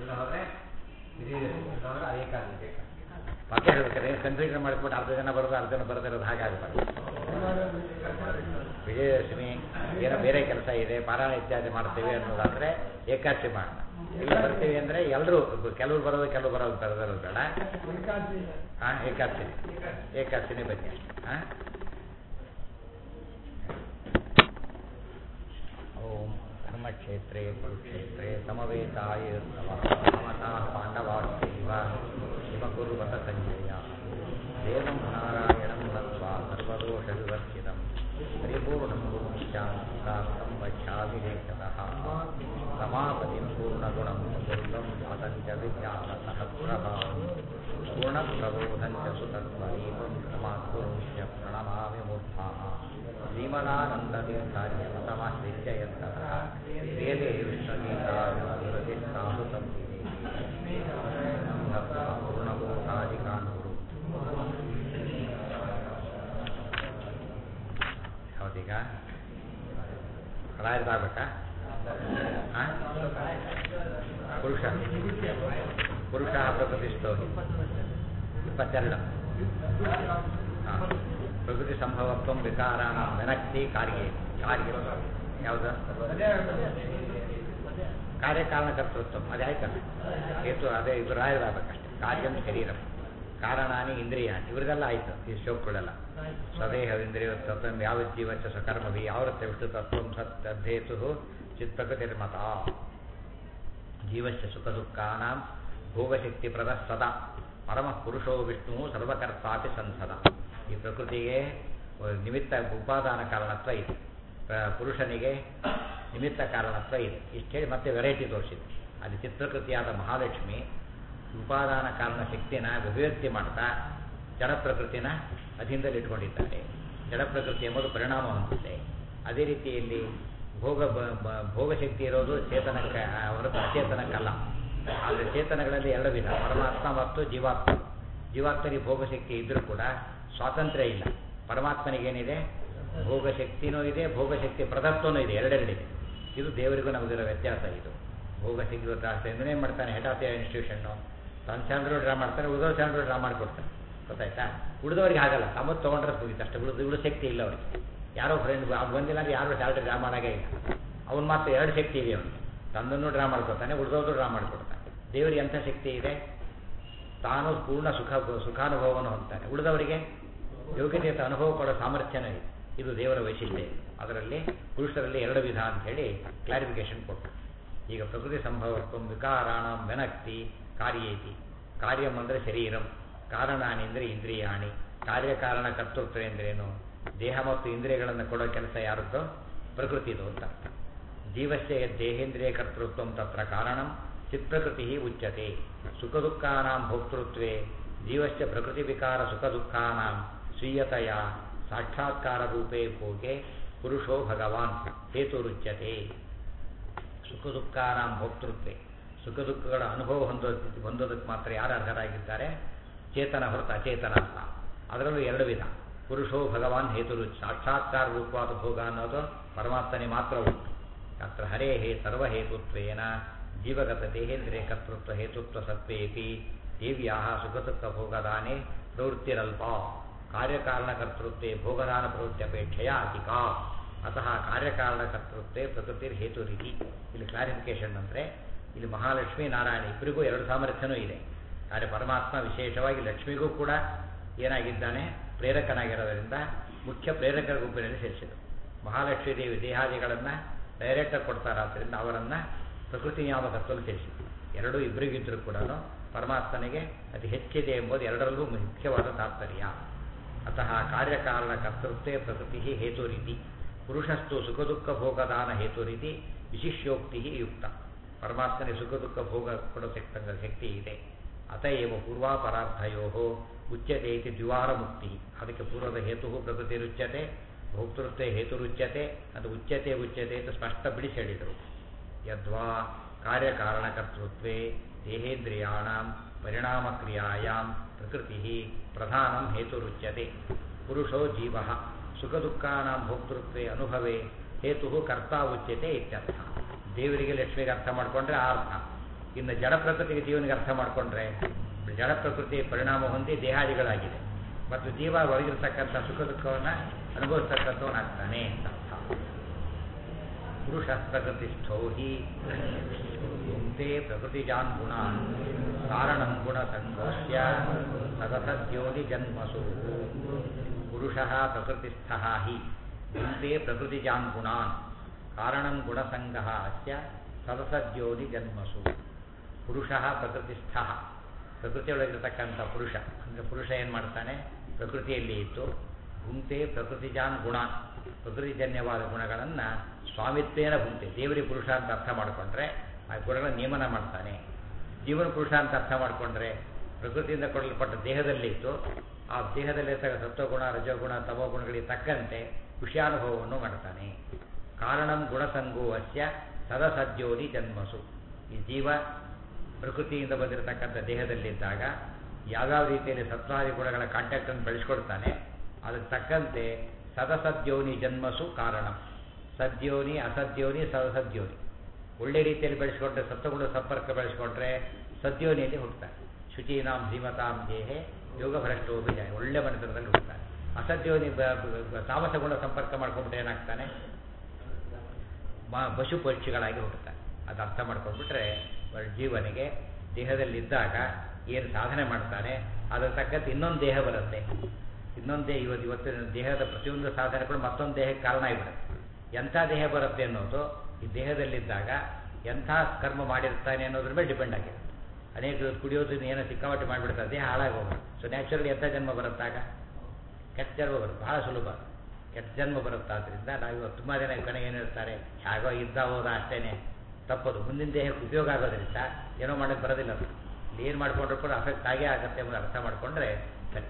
ಇಲ್ಲ ಹೋದ್ರೆ ವಿಜಯದಶಮಿ ಇಲ್ಲ ಹೋದ್ರೆ ಏಕಾದಶಿ ಬೇಕು ಪಕ್ಕ ಹೇಳ್ಬೇಕಾದ್ರೆ ಕನ್ಫ್ಯೂಷನ್ ಮಾಡಿಸ್ಬಿಟ್ಟು ಅರ್ಧ ಜನ ಬರೋದು ಅರ್ಧ ಜನ ಬರೋದಿರೋದು ಹಾಗಾಗಬಾರ್ದು ವಿಜಯದಶಮಿ ಏನೋ ಬೇರೆ ಕೆಲಸ ಇದೆ ಪಾರಾಯಣ ಇತ್ಯಾದಿ ಮಾಡ್ತೀವಿ ಅನ್ನೋದಾದ್ರೆ ಏಕಾದಶಿ ಮಾಡೋಣ ಇಲ್ಲ ಬರ್ತೀವಿ ಅಂದ್ರೆ ಎಲ್ಲರೂ ಕೆಲವ್ರು ಬರೋದು ಕೆಲವು ಬರೋದು ಬರೋದಿರೋದು ಬೇಡ ಹಾಂ ಏಕಾದಶಿ ಏಕಾದಶಿನೇ ಬನ್ನಿ ಹಾಂ ಓಂ ಧರ್ಮಕ್ಷೇತ್ರೇ ಕುರುಕ್ಷೇತ್ರೇ ಸಮವೇತಾಯ ಸಮತಾ ಪಾಂಡವಾಶ್ಚೈವ ಹಿಮಕುರ್ವತ ಸಂಜಯ ದೇವಂ ನಾರಾಯಣಂ ನತ್ವಾ ಸರ್ವದೋಷವಿವರ್ಜಿತಂ ಪರಿಪೂರ್ಣಂ ಗುರುಶ್ಚಾಂತಾರ್ಥಂ ವಕ್ಷ್ಯಾಮಿ ದೇಶತಃ ರಮಾಪತಿಂ ಪೂರ್ಣಗುಣಂ ದುರ್ಗಂ ಜಾತಂಚ ವಿಜ್ಞಾನಸಹಸ್ರಭಾವಂ ಪೂರ್ಣಪ್ರಬೋಧಂಚ ಸುತತ್ವದೀಪಂ ಕ್ರಮಾತ್ಮುರುಷ್ಯ ಪ್ರಣಮಾಮಿ ಮೂರ್ಧಾಃ ಶ್ರೀಮದಾನಂದತೀರ್ಥಾರ್ಯಮತಮಾಶ್ರಿತ್ಯ ಯತ್ತಃ ವೇದೇ ವಿಶ್ವಗೀತಾವಿರತಿಷ್ಠಾಸು ಪೂರ್ಣಬೋಧಾಧಿಕಾನುರು ಹೌದೀಗ ರಾಯರ್ದಾಗಬೇಕಾ ಹಾಂ ಪುರುಷ ಪುರುಷ ಪ್ರಕೃತಿಸ್ಥೋ ಇಪ್ಪತ್ತೆರಡು ಹಾಂ ಪ್ರಕೃತಿ ಸಂಭವತ್ವ ವಿಕಾರಾಣ ವೆನಕ್ತಿ ಕಾರ್ಯ ಕಾರ್ಯ ಯಾವುದು ಕಾರ್ಯಕಾರಣ ಕರ್ತೃತ್ವ ಅದೇ ಆಯ್ತಲ್ಲ ಹೇತು ಅದೇ ಇದು ರಾಯರಾಗಬೇಕಷ್ಟೆ ಕಾರ್ಯಂ ಶರೀರಂ ಕಾರಣಾನಿ ಇಂದ್ರಿಯಾಣಿ ಇವ್ರದೆಲ್ಲ ಆಯ್ತು ಈ ಶ್ಲೋಕಗಳೆಲ್ಲ ಸ್ವದೇಹ ಇಂದ್ರಿಯ ತತ್ವ ಯಾವ ಜೀವಚ್ಚ ಸಕರ್ಮಭಿ ಯಾವೃತ್ತ ವಿಷ್ಣು ತತ್ವ ಸತ್ ಅಧ್ಯೇತು ಚಿತ್ಪ್ರಕೃತಿರ್ಮತ ಜೀವಶ್ಚ ಸುಖ ದುಃಖಾನಾಂ ಭೋಗಶಕ್ತಿ ಪ್ರದ ಸದಾ ಪರಮ ಪುರುಷೋ ವಿಷ್ಣು ಸರ್ವಕರ್ತಾಪಿ ಸಂಸದ ಈ ಪ್ರಕೃತಿಗೆ ನಿಮಿತ್ತ ಉಪಾದಾನ ಕಾರಣತ್ವ ಇದೆ ಪುರುಷನಿಗೆ ನಿಮಿತ್ತ ಕಾರಣತ್ವ ಇದೆ ಇಷ್ಟು ಹೇಳಿ ಮತ್ತೆ ವೆರೈಟಿ ತೋರಿಸಿದೆ ಅಲ್ಲಿ ಚಿತ್ರಕೃತಿಯಾದ ಮಹಾಲಕ್ಷ್ಮಿ ಉಪಾದಾನ ಕಾರಣ ಶಕ್ತಿನ ಅಭಿವ್ಯಕ್ತಿ ಮಾಡ್ತಾ ಜಡ ಪ್ರಕೃತಿನ ಅಧೀನದಲ್ಲಿ ಇಟ್ಕೊಂಡಿದ್ದಾರೆ ಜಡ ಪ್ರಕೃತಿ ಎಂಬುದು ಪರಿಣಾಮ ಹೊಂದುತ್ತೆ ಅದೇ ರೀತಿಯಲ್ಲಿ ಭೋಗ ಭೋಗಶಕ್ತಿ ಇರೋದು ಚೇತನಕ್ಕೆ ಹೊರತು ಅಚೇತನಕ್ಕಲ್ಲ ಆದರೆ ಚೇತನಗಳಲ್ಲಿ ಎರಡು ವಿಧ ಪರಮಾತ್ಮ ಮತ್ತು ಜೀವಾತ್ಮ ಜೀವಾತ್ಮನಿಗೆ ಭೋಗಶಕ್ತಿ ಇದ್ದರೂ ಕೂಡ ಸ್ವಾತಂತ್ರ್ಯ ಇಲ್ಲ ಪರಮಾತ್ಮನಿಗೇನಿದೆ ಭೋಗಶಕ್ತಿನೂ ಇದೆ ಭೋಗಶಕ್ತಿ ಪ್ರದತ್ವನೂ ಇದೆ ಎರಡೆರಡಿದೆ ಇದು ದೇವರಿಗೂ ನಮಗಿರೋ ವ್ಯತ್ಯಾಸ ಇದು ಭೋಗಶಕ್ತಿ ಜಾಸ್ತಿ ಏನು ಮಾಡ್ತಾನೆ ಹೆಡ್ ಆಫ್ ದ ಇನ್ಸ್ಟಿಟ್ಯೂಷನ್ನು ತನ್ನ ಸ್ಯಾಲ್ರಿ ಡ್ರಾ ಮಾಡ್ತಾನೆ ಉಳಿದೋ ಸ್ಯಾಲ್ರಿ ಡ್ರಾ ಮಾಡಿಕೊಡ್ತಾನೆ ಗೊತ್ತಾಯ್ತಾ ಉಳಿದವ್ರಿಗೆ ಆಗಲ್ಲ ತಮ್ಮದು ತೊಗೊಂಡ್ರೆ ಮುಗಿತು ಅಷ್ಟೇ ಉಳಿದು ಉಳಿದ ಶಕ್ತಿ ಇಲ್ಲ ಅವ್ರಿಗೆ ಯಾರೋ ಫ್ರೆಂಡ್ ಅವ್ನು ಬಂದಿಲ್ಲ ಅಂದ್ರೆ ಯಾರು ಸ್ಯಾಲ್ರಿ ಡ್ರಾ ಮಾಡಾಗೇ ಇಲ್ಲ ಅವ್ನು ಮಾತ್ರ ಎರಡು ಶಕ್ತಿ ಇದೆ ಅವನಿಗೆ ತನ್ನನ್ನು ಡ್ರಾ ಮಾಡ್ಕೊತಾನೆ ಉಳಿದೋದು ಡ್ರಾ ಮಾಡಿಕೊಡ್ತಾನೆ ದೇವರಿಗೆ ಎಂಥ ಶಕ್ತಿ ಇದೆ ತಾನು ಪೂರ್ಣ ಸುಖ ಸುಖಾನುಭವವನ್ನು ಹೊಂದ್ತಾನೆ ಉಳಿದವರಿಗೆ ಯೋಗ್ಯತೆ ಅನುಭವ ಕೊಡೋ ಸಾಮರ್ಥ್ಯನೂ ಇದೆ ಇದು ದೇವರ ವೈಶಿಷ್ಟ್ಯ ಅದರಲ್ಲಿ ಪುರುಷರಲ್ಲಿ ಎರಡು ವಿಧ ಅಂತ ಹೇಳಿ ಕ್ಲಾರಿಫಿಕೇಶನ್ ಕೊಟ್ಟು ಈಗ ಪ್ರಕೃತಿ ಸಂಭವತ್ವ ವಿಕಾರಾಣ ವೆನಕ್ತಿ ಕಾರ್ಯೇತಿ ಕಾರ್ಯಂ ಅಂದರೆ ಶರೀರಂ ಕಾರಣಾನಿ ಅಂದರೆ ಇಂದ್ರಿಯಾಣಿ ಕಾರ್ಯಕಾರಣ ಕರ್ತೃತ್ವ ಎಂದ್ರೇನು ದೇಹ ಮತ್ತು ಇಂದ್ರಿಯಗಳನ್ನು ಕೊಡೋ ಕೆಲಸ ಯಾರದ್ದು ಪ್ರಕೃತಿದು ಅಂತ ಜೀವಸ್ಯ ದೇಹೇಂದ್ರಿಯ ಕರ್ತೃತ್ವ ತತ್ರ ಕಾರಣಂ ಚಿತ್ಪ್ರಕೃತಿ ಉಚ್ಯತೆ ಸುಖ ದುಃಖಾನಾಂ ಭೋಕ್ತೃತ್ವೇ ಜೀವಸ್ಯ ಪ್ರಕೃತಿ ವಿಕಾರ ಸುಖ ದುಃಖಾನಾಂ ಸ್ವೀಯತೆಯ ಸಾಕ್ಷಾತ್ಕಾರ ರೂಪೇ ಭೋಗೆ ಪುರುಷೋ ಭಗವಾನ್ ಹೇತುರುಚ್ಯತೆ ಸುಖ ದುಃಖಾನಾಂ ಭೋಕ್ತೃತ್ವೇ ಸುಖ ದುಃಖಗಳ ಅನುಭವ ಹೊಂದೋದಕ್ಕೆ ಹೊಂದೋದಕ್ಕೆ ಮಾತ್ರ ಯಾರು ಅರ್ಹರಾಗಿದ್ದಾರೆ ಚೇತನ ಹೊರತು ಅಚೇತನ ಅಂತ ಅದರಲ್ಲೂ ಎರಡು ವಿಧ ಪುರುಷೋ ಭಗವಾನ್ ಹೇತುರು ಸಾಕ್ಷಾತ್ಕಾರ ರೂಪವಾದ ಭೋಗ ಅನ್ನೋದು ಪರಮಾತ್ಮನೇ ಮಾತ್ರ ಉಂಟು ಅತ್ರ ಹರೇ ಹೇ ಸರ್ವಹೇತುತ್ವೇನ ಜೀವಗತ ದೇಹೇಂದ್ರಿಯ ಕರ್ತೃತ್ವ ಹೇತುತ್ವ ಸತ್ವೇಪಿ ದೇವ್ಯಾ ಸುಖದುಃಖ ಭೋಗದಾನೆ ಪ್ರವೃತ್ತಿರಲ್ಪ ಕಾರ್ಯಕಾರಣಕರ್ತೃತ್ವೇ ಭೋಗದಾನ ಪ್ರವೃತ್ತಿಯಪೇಕ್ಷೆಯ ಅಧಿಕಾ ಅತಃ ಕಾರ್ಯಕಾರಣಕರ್ತೃತ್ವೇ ಪ್ರಕೃತಿರ್ ಹೇತು ರೀತಿ ಇಲ್ಲಿ ಕ್ಲಾರಿಫಿಕೇಶನ್ ಅಂದರೆ ಇಲ್ಲಿ ಮಹಾಲಕ್ಷ್ಮಿ ನಾರಾಯಣ ಇಬ್ಬರಿಗೂ ಎರಡು ಸಾಮರ್ಥ್ಯನೂ ಇದೆ ಆದರೆ ಪರಮಾತ್ಮ ವಿಶೇಷವಾಗಿ ಲಕ್ಷ್ಮಿಗೂ ಕೂಡ ಏನಾಗಿದ್ದಾನೆ ಪ್ರೇರಕನಾಗಿರೋದರಿಂದ ಮುಖ್ಯ ಪ್ರೇರಕರ ಗುಂಪಿನಲ್ಲಿ ಸೇರಿಸಿದರು ಮಹಾಲಕ್ಷ್ಮೀ ದೇವಿ ದೇಹಾದಿಗಳನ್ನು ಡೈರೆಕ್ಟಾಗಿ ಕೊಡ್ತಾರಾದ್ದರಿಂದ ಅವರನ್ನು ಪ್ರಕೃತಿ ನಿಯಾಮಕತ್ವದಲ್ಲಿ ಸೇರಿಸಿದರು ಎರಡೂ ಇಬ್ಬರಿಗಿದ್ದರೂ ಕೂಡ ಪರಮಾತ್ಮನಿಗೆ ಅತಿ ಹೆಚ್ಚಿದೆ ಎಂಬುದು ಎರಡರಲ್ಲೂ ಮುಖ್ಯವಾದ ತಾತ್ಪರ್ಯ ಅತಃ ಕಾರ್ಯಕಾರಣ ಕರ್ತೃತ್ವೇ ಪ್ರಕೃತಿ ಹೇತು ರೀತಿ ಪುರುಷಸ್ತು ಸುಖ ದುಃಖ ಭೋಗದಾನ ಹೇತು ರೀತಿ ವಿಶಿಷ್ಯೋಕ್ತಿ ಯುಕ್ತ ಪರಮಾತ್ಮನಿಗೆ ಸುಖ ದುಃಖ ಭೋಗ ಕೊಡೋ ಸಿಕ್ತಂಗ ಶಕ್ತಿ ಇದೆ ಅತಏವ ಪೂರ್ವಾಪರಾರ್ಥಯೋ ಉಚ್ಯತೆ ಇತಿ ದ್ವಿವಾರ ಮುಕ್ತಿ ಅದಕ್ಕೆ ಪೂರ್ವದ ಹೇತು ಪ್ರಕೃತಿರುಚ್ಯತೆ ಭೋಕ್ತೃತ್ವ ಹೇತುರುಚ್ಯತೆ ಅದು ಉಚ್ಯತೆ ಉಚ್ಯತೆ ಅಂತ ಸ್ಪಷ್ಟ ಬಿಡಿಸಿ ಹೇಳಿದರು ಯದ್ವಾ ಕಾರ್ಯಕಾರಣಕರ್ತೃತ್ವೇ ದೇಹೇಂದ್ರಿಯಾಣ ಪರಿಣಾಮಕ್ರಿಯಾಯಾಂ ಪ್ರಕೃತಿ ಪ್ರಧಾನಂ ಹೇತುರುಚ್ಯತೆ ಪುರುಷೋ ಜೀವ ಸುಖದುಃಖಾನಾಂ ಭೋಕ್ತೃತ್ವೇ ಅನುಭವೇ ಹೇತು ಕರ್ತ ಉಚ್ಯತೆ ಇತ್ಯರ್ಥ ದೇವರಿಗೆ ಲಕ್ಷ್ಮಿಗೆ ಅರ್ಥ ಮಾಡಿಕೊಂಡ್ರೆ ಆ ಅರ್ಥ ಇನ್ನು ಜಡ ಪ್ರಕೃತಿಗೆ ಜೀವನಿಗೆ ಅರ್ಥ ಮಾಡಿಕೊಂಡ್ರೆ ಜಡ ಪ್ರಕೃತಿ ಪರಿಣಾಮ ಹೊಂದಿ ದೇಹಾದಿಗಳಾಗಿದೆ ಮತ್ತು ಜೀವ ಒಳಗಿರ್ತಕ್ಕಂಥ ಸುಖ ದುಃಖವನ್ನು ಅನುಭವಿಸ್ತಕ್ಕಂಥವನಾಗ್ತಾನೆ ಅಂತ ಅರ್ಥ ಪುರುಷ ಪ್ರಕೃತಿಸ್ಥೋ ಹಿ ಗುಂತೆ ಪ್ರಕೃತಿಜಾನ್ ಗುಣಾನ್ ಕಾರಣಂ ಗುಣ ಸಂಘೋಷ್ಯ ಸದಸದ್ಯೋನಿ ಜನ್ಮಸು ಪುರುಷ ಪ್ರಕೃತಿಸ್ಥ ಹಿ ಗುಂತೆ ಪ್ರಕೃತಿಜಾನ್ ಗುಣಾನ್ ಕಾರಣಂ ಗುಣಸಂಗ ಅಸ್ಯ ಸದಸದ್ಯೋನಿ ಜನ್ಮಸು ಪುರುಷ ಪ್ರಕೃತಿಸ್ಥ ಪ್ರಕೃತಿಯೊಳಗಿರತಕ್ಕಂಥ ಪುರುಷ ಅಂದರೆ ಪುರುಷ ಏನು ಮಾಡ್ತಾನೆ ಪ್ರಕೃತಿಯಲ್ಲಿ ಇತ್ತು ಭುಂಕ್ತೆ ಪ್ರಕೃತಿಜಾನ್ ಗುಣ ಪ್ರಕೃತಿಜನ್ಯವಾದ ಗುಣಗಳನ್ನು ಸ್ವಾಮಿತ್ವೇನ ಭುಂಕ್ತೆ ದೇವರಿ ಪುರುಷ ಅಂತ ಅರ್ಥ ಮಾಡಿಕೊಂಡ್ರೆ ಆ ಗುಣಗಳ ನಿಯಮನ ಮಾಡ್ತಾನೆ ಜೀವನ ಪುರುಷ ಅಂತ ಅರ್ಥ ಮಾಡಿಕೊಂಡ್ರೆ ಪ್ರಕೃತಿಯಿಂದ ಕೊಡಲ್ಪಟ್ಟ ದೇಹದಲ್ಲಿತ್ತು ಆ ದೇಹದಲ್ಲಿರ್ತಕ್ಕ ಸತ್ವಗುಣ ರಜೋಗುಣ ತಮೋಗುಣಗಳಿಗೆ ತಕ್ಕಂತೆ ವಿಷಯಾನುಭವವನ್ನು ಮಾಡ್ತಾನೆ ಕಾರಣಂ ಗುಣಸಂಗೋ ಅಸ್ಯ ಸದಸದ್ಯೋನಿ ಜನ್ಮಸು ಈ ಜೀವ ಪ್ರಕೃತಿಯಿಂದ ಬಂದಿರತಕ್ಕಂಥ ದೇಹದಲ್ಲಿದ್ದಾಗ ಯಾವ್ಯಾವ ರೀತಿಯಲ್ಲಿ ಸತ್ವಾದಿ ಗುಣಗಳ ಕಾಂಟ್ಯಾಕ್ಟನ್ನು ಬೆಳೆಸ್ಕೊಳ್ತಾನೆ ಅದಕ್ಕೆ ತಕ್ಕಂತೆ ಸದಸದ್ಯೋನಿ ಜನ್ಮಸು ಕಾರಣ ಸದ್ಯೋನಿ ಅಸದ್ಯೋನಿ ಸದಸದ್ಯೋನಿ ಒಳ್ಳೆ ರೀತಿಯಲ್ಲಿ ಬೆಳೆಸ್ಕೊಂಡ್ರೆ ಸತ್ವಗುಣ ಸಂಪರ್ಕ ಬೆಳೆಸ್ಕೊಂಡ್ರೆ ಸದ್ಯೋನಿಯಲ್ಲಿ ಹುಟ್ಟುತ್ತಾರೆ ಶುಚೀನಾಂ ಧೀಮತಾಂ ದೇಹೆ ಯೋಗ ಭ್ರಷ್ಟೋ ವಿಜಯ ಒಳ್ಳೆ ಮನಸ್ಸದಲ್ಲಿ ಹುಟ್ಟುತ್ತಾರೆ ಅಸದ್ಯೋನಿ ತಾಮಸ ಗುಣ ಸಂಪರ್ಕ ಮಾಡ್ಕೊಂಡ್ಬಿಟ್ರೆ ಏನಾಗ್ತಾನೆ ಮ ಪಶು ಪಕ್ಷಿಗಳಾಗಿ ಹುಟ್ಟುತ್ತಾರೆ ಅದು ಅರ್ಥ ಮಾಡ್ಕೊಂಡ್ಬಿಟ್ರೆ ಜೀವನಿಗೆ ದೇಹದಲ್ಲಿದ್ದಾಗ ಏನು ಸಾಧನೆ ಮಾಡ್ತಾನೆ ಅದರ ತಕ್ಕಂತೆ ಇನ್ನೊಂದು ದೇಹ ಬರುತ್ತೆ ಇನ್ನೊಂದು ದೇಹ ಇವತ್ತು ಇವತ್ತಿನ ದೇಹದ ಪ್ರತಿಯೊಂದು ಸಾಧನೆ ಕೂಡ ಮತ್ತೊಂದು ದೇಹಕ್ಕೆ ಕಾರಣ ಆಗಿಬಿಡುತ್ತೆ ಎಂಥ ದೇಹ ಬರುತ್ತೆ ಅನ್ನೋದು ಈ ದೇಹದಲ್ಲಿದ್ದಾಗ ಎಂಥ ಕರ್ಮ ಮಾಡಿರ್ತಾನೆ ಅನ್ನೋದ್ರ ಮೇಲೆ ಡಿಪೆಂಡ್ ಆಗಿದೆ ಅನೇಕ ಕುಡಿಯೋದ್ರಿಂದ ಏನೋ ಸಿಕ್ಕಾಪಟ್ಟೆ ಮಾಡಿಬಿಡ್ತಾರೆ ದೇಹ ಹಾಳಾಗೋದು ಸೊ ನ್ಯಾಚುರಲಿ ಎಂಥ ಜನ್ಮ ಬರುತ್ತಾಗ ಕೆಟ್ಟ ಜನ್ಮ ಬರುತ್ತೆ ಬಹಳ ಸುಲಭ ಕೆಟ್ಟ ಜನ್ಮ ಬರುತ್ತಾದ್ರಿಂದ ನಾವು ಇವತ್ತು ತುಂಬ ಜನ ಕಣೆ ಏನಿರ್ತಾರೆ ಹೇಗೋ ಇದ್ದ ಹೋದ ಅಷ್ಟೇನೆ ತಪ್ಪದು ಮುಂದಿನ ದೇಹಕ್ಕೆ ಉಪಯೋಗ ಆಗೋದ್ರಿಂದ ಏನೋ ಮಾಡೋಕ್ಕೆ ಬರೋದಿಲ್ಲ ಅದು ಏನು ಮಾಡ್ಕೊಂಡ್ರು ಕೂಡ ಅಫೆಕ್ಟ್ ಆಗೇ ಆಗುತ್ತೆ ಎಂಬುದು ಅರ್ಥ ಮಾಡಿಕೊಂಡ್ರೆ ಸರಿ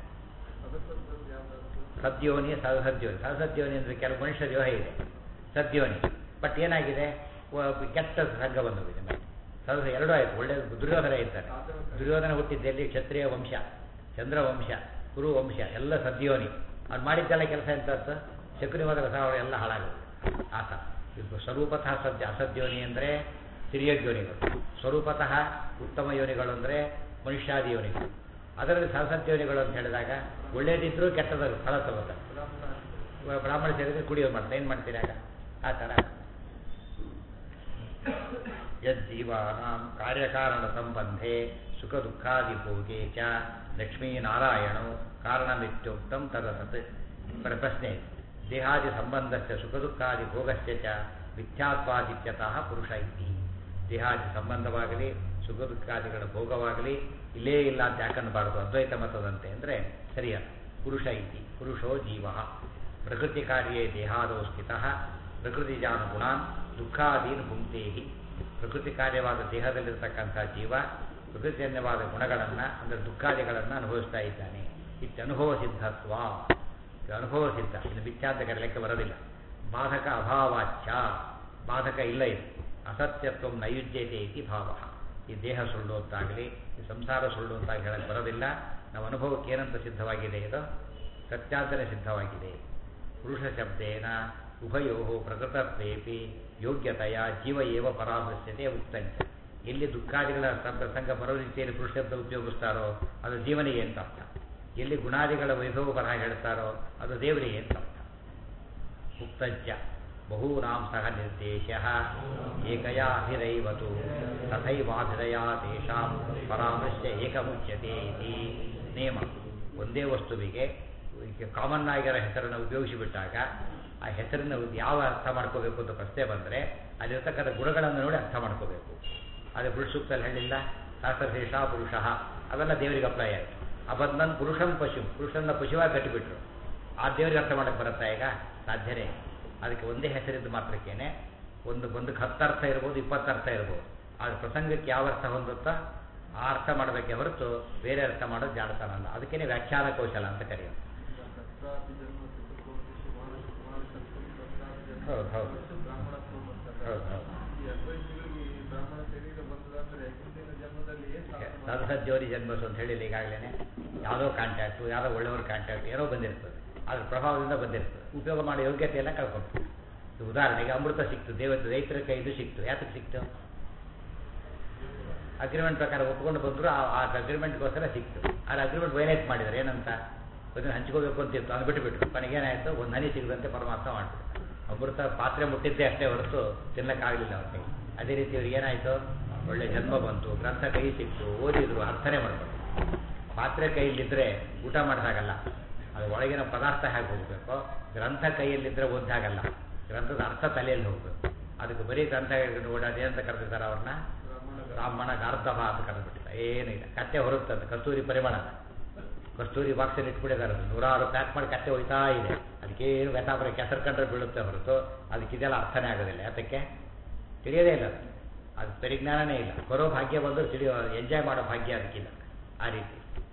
ಸದ್ಯೋನಿ ಸಹಸದ್ಯೋನಿ ಸಹಸದ್ಯೋನಿ ಅಂದರೆ ಕೆಲವು ಮನುಷ್ಯ ದೇಹ ಇದೆ ಸದ್ಯೋನಿ ಬಟ್ ಏನಾಗಿದೆ ಕೆಟ್ಟ ಸಂಘ ಬಂದೋಗಿದೆ ಮತ್ತೆ ಸಹಸ ಎರಡೂ ಆಯಿತು ಒಳ್ಳೆ ದುರ್ಯೋಧನ ಇರ್ತಾರೆ ದುರ್ಯೋಧನ ಹುಟ್ಟಿದ್ದೆಲ್ಲಿ ಕ್ಷತ್ರಿಯ ವಂಶ ಚಂದ್ರ ವಂಶ ಕುರು ವಂಶ ಎಲ್ಲ ಸದ್ಯೋನಿ ಅವ್ನು ಮಾಡಿದ್ದೆಲ್ಲ ಕೆಲಸ ಎಂತ ಶಕುನಿವಾದ ರಸಗಳು ಎಲ್ಲ ಹಾಳಾಗುತ್ತೆ ಆತ ಇದು ಸ್ವರೂಪತಃ ಸದ್ಯ ಅಸದ್ಯೋನಿ ಅಂದರೆ ಹಿರಿಯ ಯೋನಿಗಳು ಸ್ವರೂಪತಃ ಉತ್ತಮ ಯೋನಿಗಳು ಅಂದರೆ ಮನುಷ್ಯಾದಿ ಯೋನಿಗಳು ಅದರಲ್ಲಿ ಸಹಸದ್ಯೋನಿಗಳು ಅಂತ ಹೇಳಿದಾಗ ಒಳ್ಳೇದಿದ್ರೂ ಕೆಟ್ಟದ ಫಲ ತಗೋತಾರೆ ಬ್ರಾಹ್ಮಣ ಸೇರಿದ್ರೆ ಕುಡಿಯೋದು ಮಾಡ್ತಾರೆ ಏನು ಮಾಡ್ತೀರಾಗ ಆ ಥರ ಯಜ್ಜೀವಾನಾಂ ಕಾರ್ಯಕಾರಣ ಸಂಬಂಧೆ ಸುಖ ದುಃಖಾದಿ ಭೋಗೆ ಚ ಲಕ್ಷ್ಮೀನಾರಾಯಣೋ ಕಾರಣಮಿತ್ಯುಕ್ತಂ ತದಸತ್ ಪ್ರಶ್ನೆ ದೇಹಾದಿ ಸಂಬಂಧಸ್ಯ ಸುಖ ದುಃಖಾದಿ ಭೋಗಸ್ಯ ಚ ಮಿಥ್ಯಾತ್ವಾದಿತ್ಯತಃ ಪುರುಷ ಇತಿ ದೇಹಾದಿ ಸಂಬಂಧವಾಗಲಿ ಸುಖ ದುಃಖಾದಿಗಳ ಭೋಗವಾಗಲಿ ಇಲ್ಲೇ ಇಲ್ಲ ಅಂತ ಯಾಕನ್ನಬಾರದು ಅದ್ವೈತ ಮತದಂತೆ ಅಂದರೆ ಸರಿಯಲ್ಲ ಪುರುಷ ಇತಿ ಪುರುಷೋ ಜೀವ ಪ್ರಕೃತಿ ಕಾರ್ಯೇ ದೇಹಾದೋ ಸ್ಥಿತಃ ಪ್ರಕೃತಿಜಾನ ಗುಣಾನ್ ದುಃಖಾದೀನ್ ಭುಂಕ್ತೇಹಿ ಪ್ರಕೃತಿ ಕಾರ್ಯವಾದ ದೇಹದಲ್ಲಿರ್ತಕ್ಕಂಥ ಜೀವ ಪ್ರಕೃತಿಜನ್ಯವಾದ ಗುಣಗಳನ್ನು ಅಂದರೆ ದುಃಖಾದಿಗಳನ್ನು ಅನುಭವಿಸ್ತಾ ಇದ್ದಾನೆ ಇತ್ತು ಅನುಭವ ಸಿದ್ಧತ್ವ ಇದು ಅನುಭವ ಸಿದ್ಧ ಇದು ಮಿಥ್ಯಾಂತ ಕರೆಯಲಿಕ್ಕೆ ಬರೋದಿಲ್ಲ ಬಾಧಕ ಅಭಾವಾಚ್ಯ ಬಾಧಕ ಇಲ್ಲ ಇದು ಅಸತ್ಯತ್ವ ನೈಯುಜ್ಯತೆ ಇತಿ ಭಾವ ಈ ದೇಹ ಸುಳ್ಳು ಅಂತಾಗಲಿ ಈ ಸಂಸಾರ ಸುಳ್ಳು ಅಂತಾಗಿ ಹೇಳಕ್ಕೆ ಬರೋದಿಲ್ಲ ನಾವು ಅನುಭವಕ್ಕೆ ಏನಂತ ಸಿದ್ಧವಾಗಿದೆ ಇದು ಸತ್ಯಾಂತನೇ ಸಿದ್ಧವಾಗಿದೆ ಪುರುಷ ಶಬ್ದೇನ ಉಭಯೋ ಪ್ರಕೃತತ್ವೇಪಿ ಯೋಗ್ಯತೆಯ ಜೀವ ಏವ ಪರಾಮೃಶ್ಯತೆ ಉಕ್ತಂಚ ಎಲ್ಲಿ ದುಃಖಾದಿಗಳ ಪ್ರಸಂಗ ಬರೋ ರೀತಿಯಲ್ಲಿ ಪುರುಷ ಶಬ್ದ ಉಪಯೋಗಿಸ್ತಾರೋ ಅದು ಜೀವನಿಗೆ ಅಂತ ಅರ್ಥ ಎಲ್ಲಿ ಗುಣಾದಿಗಳ ವೈಭವ ಬರಹ ಹೇಳ್ತಾರೋ ಅದು ದೇವರಿಗೆ ಅಂತ ಅರ್ಥ ಉಕ್ತಂಚ ಬಹೂನಾಂ ಸಹ ನಿರ್ದೇಶ ಏಕಯಾ ಅಭಿರೈವತು ತಥೈವಾಭಿರಯಾ ತೇಷಾಂ ಪರಾಮೃಶ್ಯ ಏಕಮುಚ್ಯತೆ ಇತಿ ನೇಮ ಒಂದೇ ವಸ್ತುವಿಗೆ ಕಾಮನ್ ಆಗಿರೋ ಹೆಸರನ್ನು ಉಪಯೋಗಿಸಿಬಿಟ್ಟಾಗ ಆ ಹೆಸರನ್ನು ಯಾವ ಅರ್ಥ ಮಾಡ್ಕೋಬೇಕು ಅಂತ ಪ್ರಶ್ನೆ ಬಂದರೆ ಅಲ್ಲಿರ್ತಕ್ಕಂಥ ಗುಣಗಳನ್ನು ನೋಡಿ ಅರ್ಥ ಮಾಡ್ಕೋಬೇಕು ಅದೇ ಪುರುಷ ಸೂಕ್ತಲ್ಲಿ ಹೇಳಿಲ್ಲ ಶಾಸ್ತ್ರಶೇಷ ಪುರುಷ ಅವೆಲ್ಲ ದೇವರಿಗೆ ಅಪ್ಲೈ ಆಯಿತು ಅಬದ್ನನ್ ಪುರುಷಂ ಪಶು ಪುರುಷನ ಪಶುವಾಗಿ ಕಟ್ಟಿಬಿಟ್ರು ಆ ದೇವರಿಗೆ ಅರ್ಥ ಮಾಡಕ್ಕೆ ಬರುತ್ತಾ ಈಗ ಸಾಧ್ಯನೇ ಅದಕ್ಕೆ ಒಂದೇ ಹೆಸರಿದ್ದು ಮಾತ್ರಕ್ಕೇನೆ ಒಂದು ಒಂದಕ್ಕೆ ಹತ್ತು ಅರ್ಥ ಇರ್ಬೋದು ಇಪ್ಪತ್ತು ಅರ್ಥ ಇರ್ಬೋದು ಆದ್ರೆ ಪ್ರಸಂಗಕ್ಕೆ ಯಾವ ಅರ್ಥ ಹೊಂದುತ್ತೋ ಆ ಅರ್ಥ ಮಾಡಬೇಕೆ ಹೊರತು ಬೇರೆ ಅರ್ಥ ಮಾಡೋದು ಜಾಣತನ ಅಲ್ಲ ಅದಕ್ಕೇನೆ ವ್ಯಾಖ್ಯಾನ ಕೌಶಲ ಅಂತ ಕರೆಯೋದು ಹೌದು ಹೌದು ಹೌದು ಹೌದು ಸದಸದ್ಯೋರಿ ಜನ್ಮಸು ಅಂತ ಹೇಳಿಲ್ಲ ಈಗಾಗಲೇ ಯಾವುದೋ ಕಾಂಟ್ಯಾಕ್ಟು ಯಾವುದೋ ಒಳ್ಳೆಯವ್ರ ಕಾಂಟ್ಯಾಕ್ಟ್ ಏನೋ ಬಂದಿರ್ತದೆ ಅದ್ರ ಪ್ರಭಾವದಿಂದ ಬಂದಿರ್ತದೆ ಉಪಯೋಗ ಮಾಡೋ ಯೋಗ್ಯತೆ ಎಲ್ಲ ಕಳ್ಕೊಂಡು ಉದಾಹರಣೆಗೆ ಅಮೃತ ಸಿಕ್ತು ದೇವತೆ ರೈತರ ಕೈದು ಸಿಕ್ತು ಯಾತಕ್ಕೆ ಸಿಕ್ತು ಅಗ್ರಿಮೆಂಟ್ ಪ್ರಕಾರ ಒಪ್ಕೊಂಡು ಬಂದರು ಆ ಅಗ್ರಿಮೆಂಟ್ಗೋಸ್ಕರ ಸಿಕ್ತು ಆ ಅಗ್ರಿಮೆಂಟ್ ವೈಲೇಟ್ ಮಾಡಿದ್ದಾರೆ ಏನಂತ ಅದನ್ನು ಹಂಚ್ಕೋಬೇಕು ಅಂತಿತ್ತು ಅದು ಬಿಟ್ಟುಬಿಟ್ರು ಕೊನೆಗೇನಾಯಿತು ಒಂದು ಹನಿ ಸಿಗದಂತೆ ಪರಮಾತ್ಮ ಮಾಡಿಬಿಟ್ಟು ಅಮೃತ ಪಾತ್ರೆ ಮುಟ್ಟಿದ್ದೇ ಅಷ್ಟೇ ಹೊರತು ತಿನ್ನಕ್ಕಾಗಲಿಲ್ಲ ಅವ್ರಿಗೆ ಅದೇ ರೀತಿ ಅವ್ರಿಗೆ ಏನಾಯಿತು ಒಳ್ಳೆ ಜನ್ಮ ಬಂತು ಗ್ರಂಥ ಕೈ ಸಿಕ್ತು ಓದಿದ್ರು ಅರ್ಥನೇ ಮಾಡ್ಕೊಂಡು ಪಾತ್ರೆ ಕೈಯಲ್ಲಿದ್ದರೆ ಊಟ ಮಾಡಿದಾಗಲ್ಲ ಅದು ಒಳಗಿನ ಪದಾರ್ಥ ಹೇಗೆ ಹೋಗಬೇಕು ಗ್ರಂಥ ಕೈಯಲ್ಲಿದ್ದರೆ ಓದಾಗಲ್ಲ ಗ್ರಂಥದ ಅರ್ಥ ತಲೆಯಲ್ಲಿ ಹೋಗಬೇಕು ಅದಕ್ಕೆ ಬರೀ ಗ್ರಂಥ ಓಡಾಡಿ ಅಂತ ಕರೆದಿದ್ದಾರೆ ಅವ್ರನ್ನ ಬ್ರಾಹ್ಮಣ ಗಾರ್ಧವ ಅಂತ ಕರೆದ್ಬಿಟ್ಟಿದ್ದಾರೆ ಏನೂ ಇಲ್ಲ ಕತ್ತೆ ಹೊರತಂತೆ ಕಸ್ತೂರಿ ಪರಿಮಳ ಕಸ್ತೂರಿ ಬಾಕ್ಸಲ್ಲಿ ಇಟ್ಬಿಟ್ಟಿದ್ದಾರೆ ಅದು ನೂರಾರು ಪ್ಯಾಕ್ ಮಾಡಿ ಕತ್ತೆ ಹೋಯ್ತಾ ಇದೆ ಅದಕ್ಕೇನು ವ್ಯಥಾಪರ ಕೆಸರು ಕಂಡ್ರೆ ಬೀಳುತ್ತೆ ಹೊರತು ಅದಕ್ಕೆ ಇದೆಲ್ಲ ಅರ್ಥನೇ ಆಗೋದಿಲ್ಲ ಯಾತಕ್ಕೆ ತಿಳಿಯೋದೇ ಇಲ್ಲ ಅದು ಅದು ಪರಿಜ್ಞಾನನೇ ಇಲ್ಲ ಬರೋ ಭಾಗ್ಯ ಬಂದರೂ ತಿಳಿಯೋ ಎಂಜಾಯ್ ಮಾಡೋ ಭಾಗ್ಯ ಅದಕ್ಕಿಲ್ಲ ಆ ರೀತಿ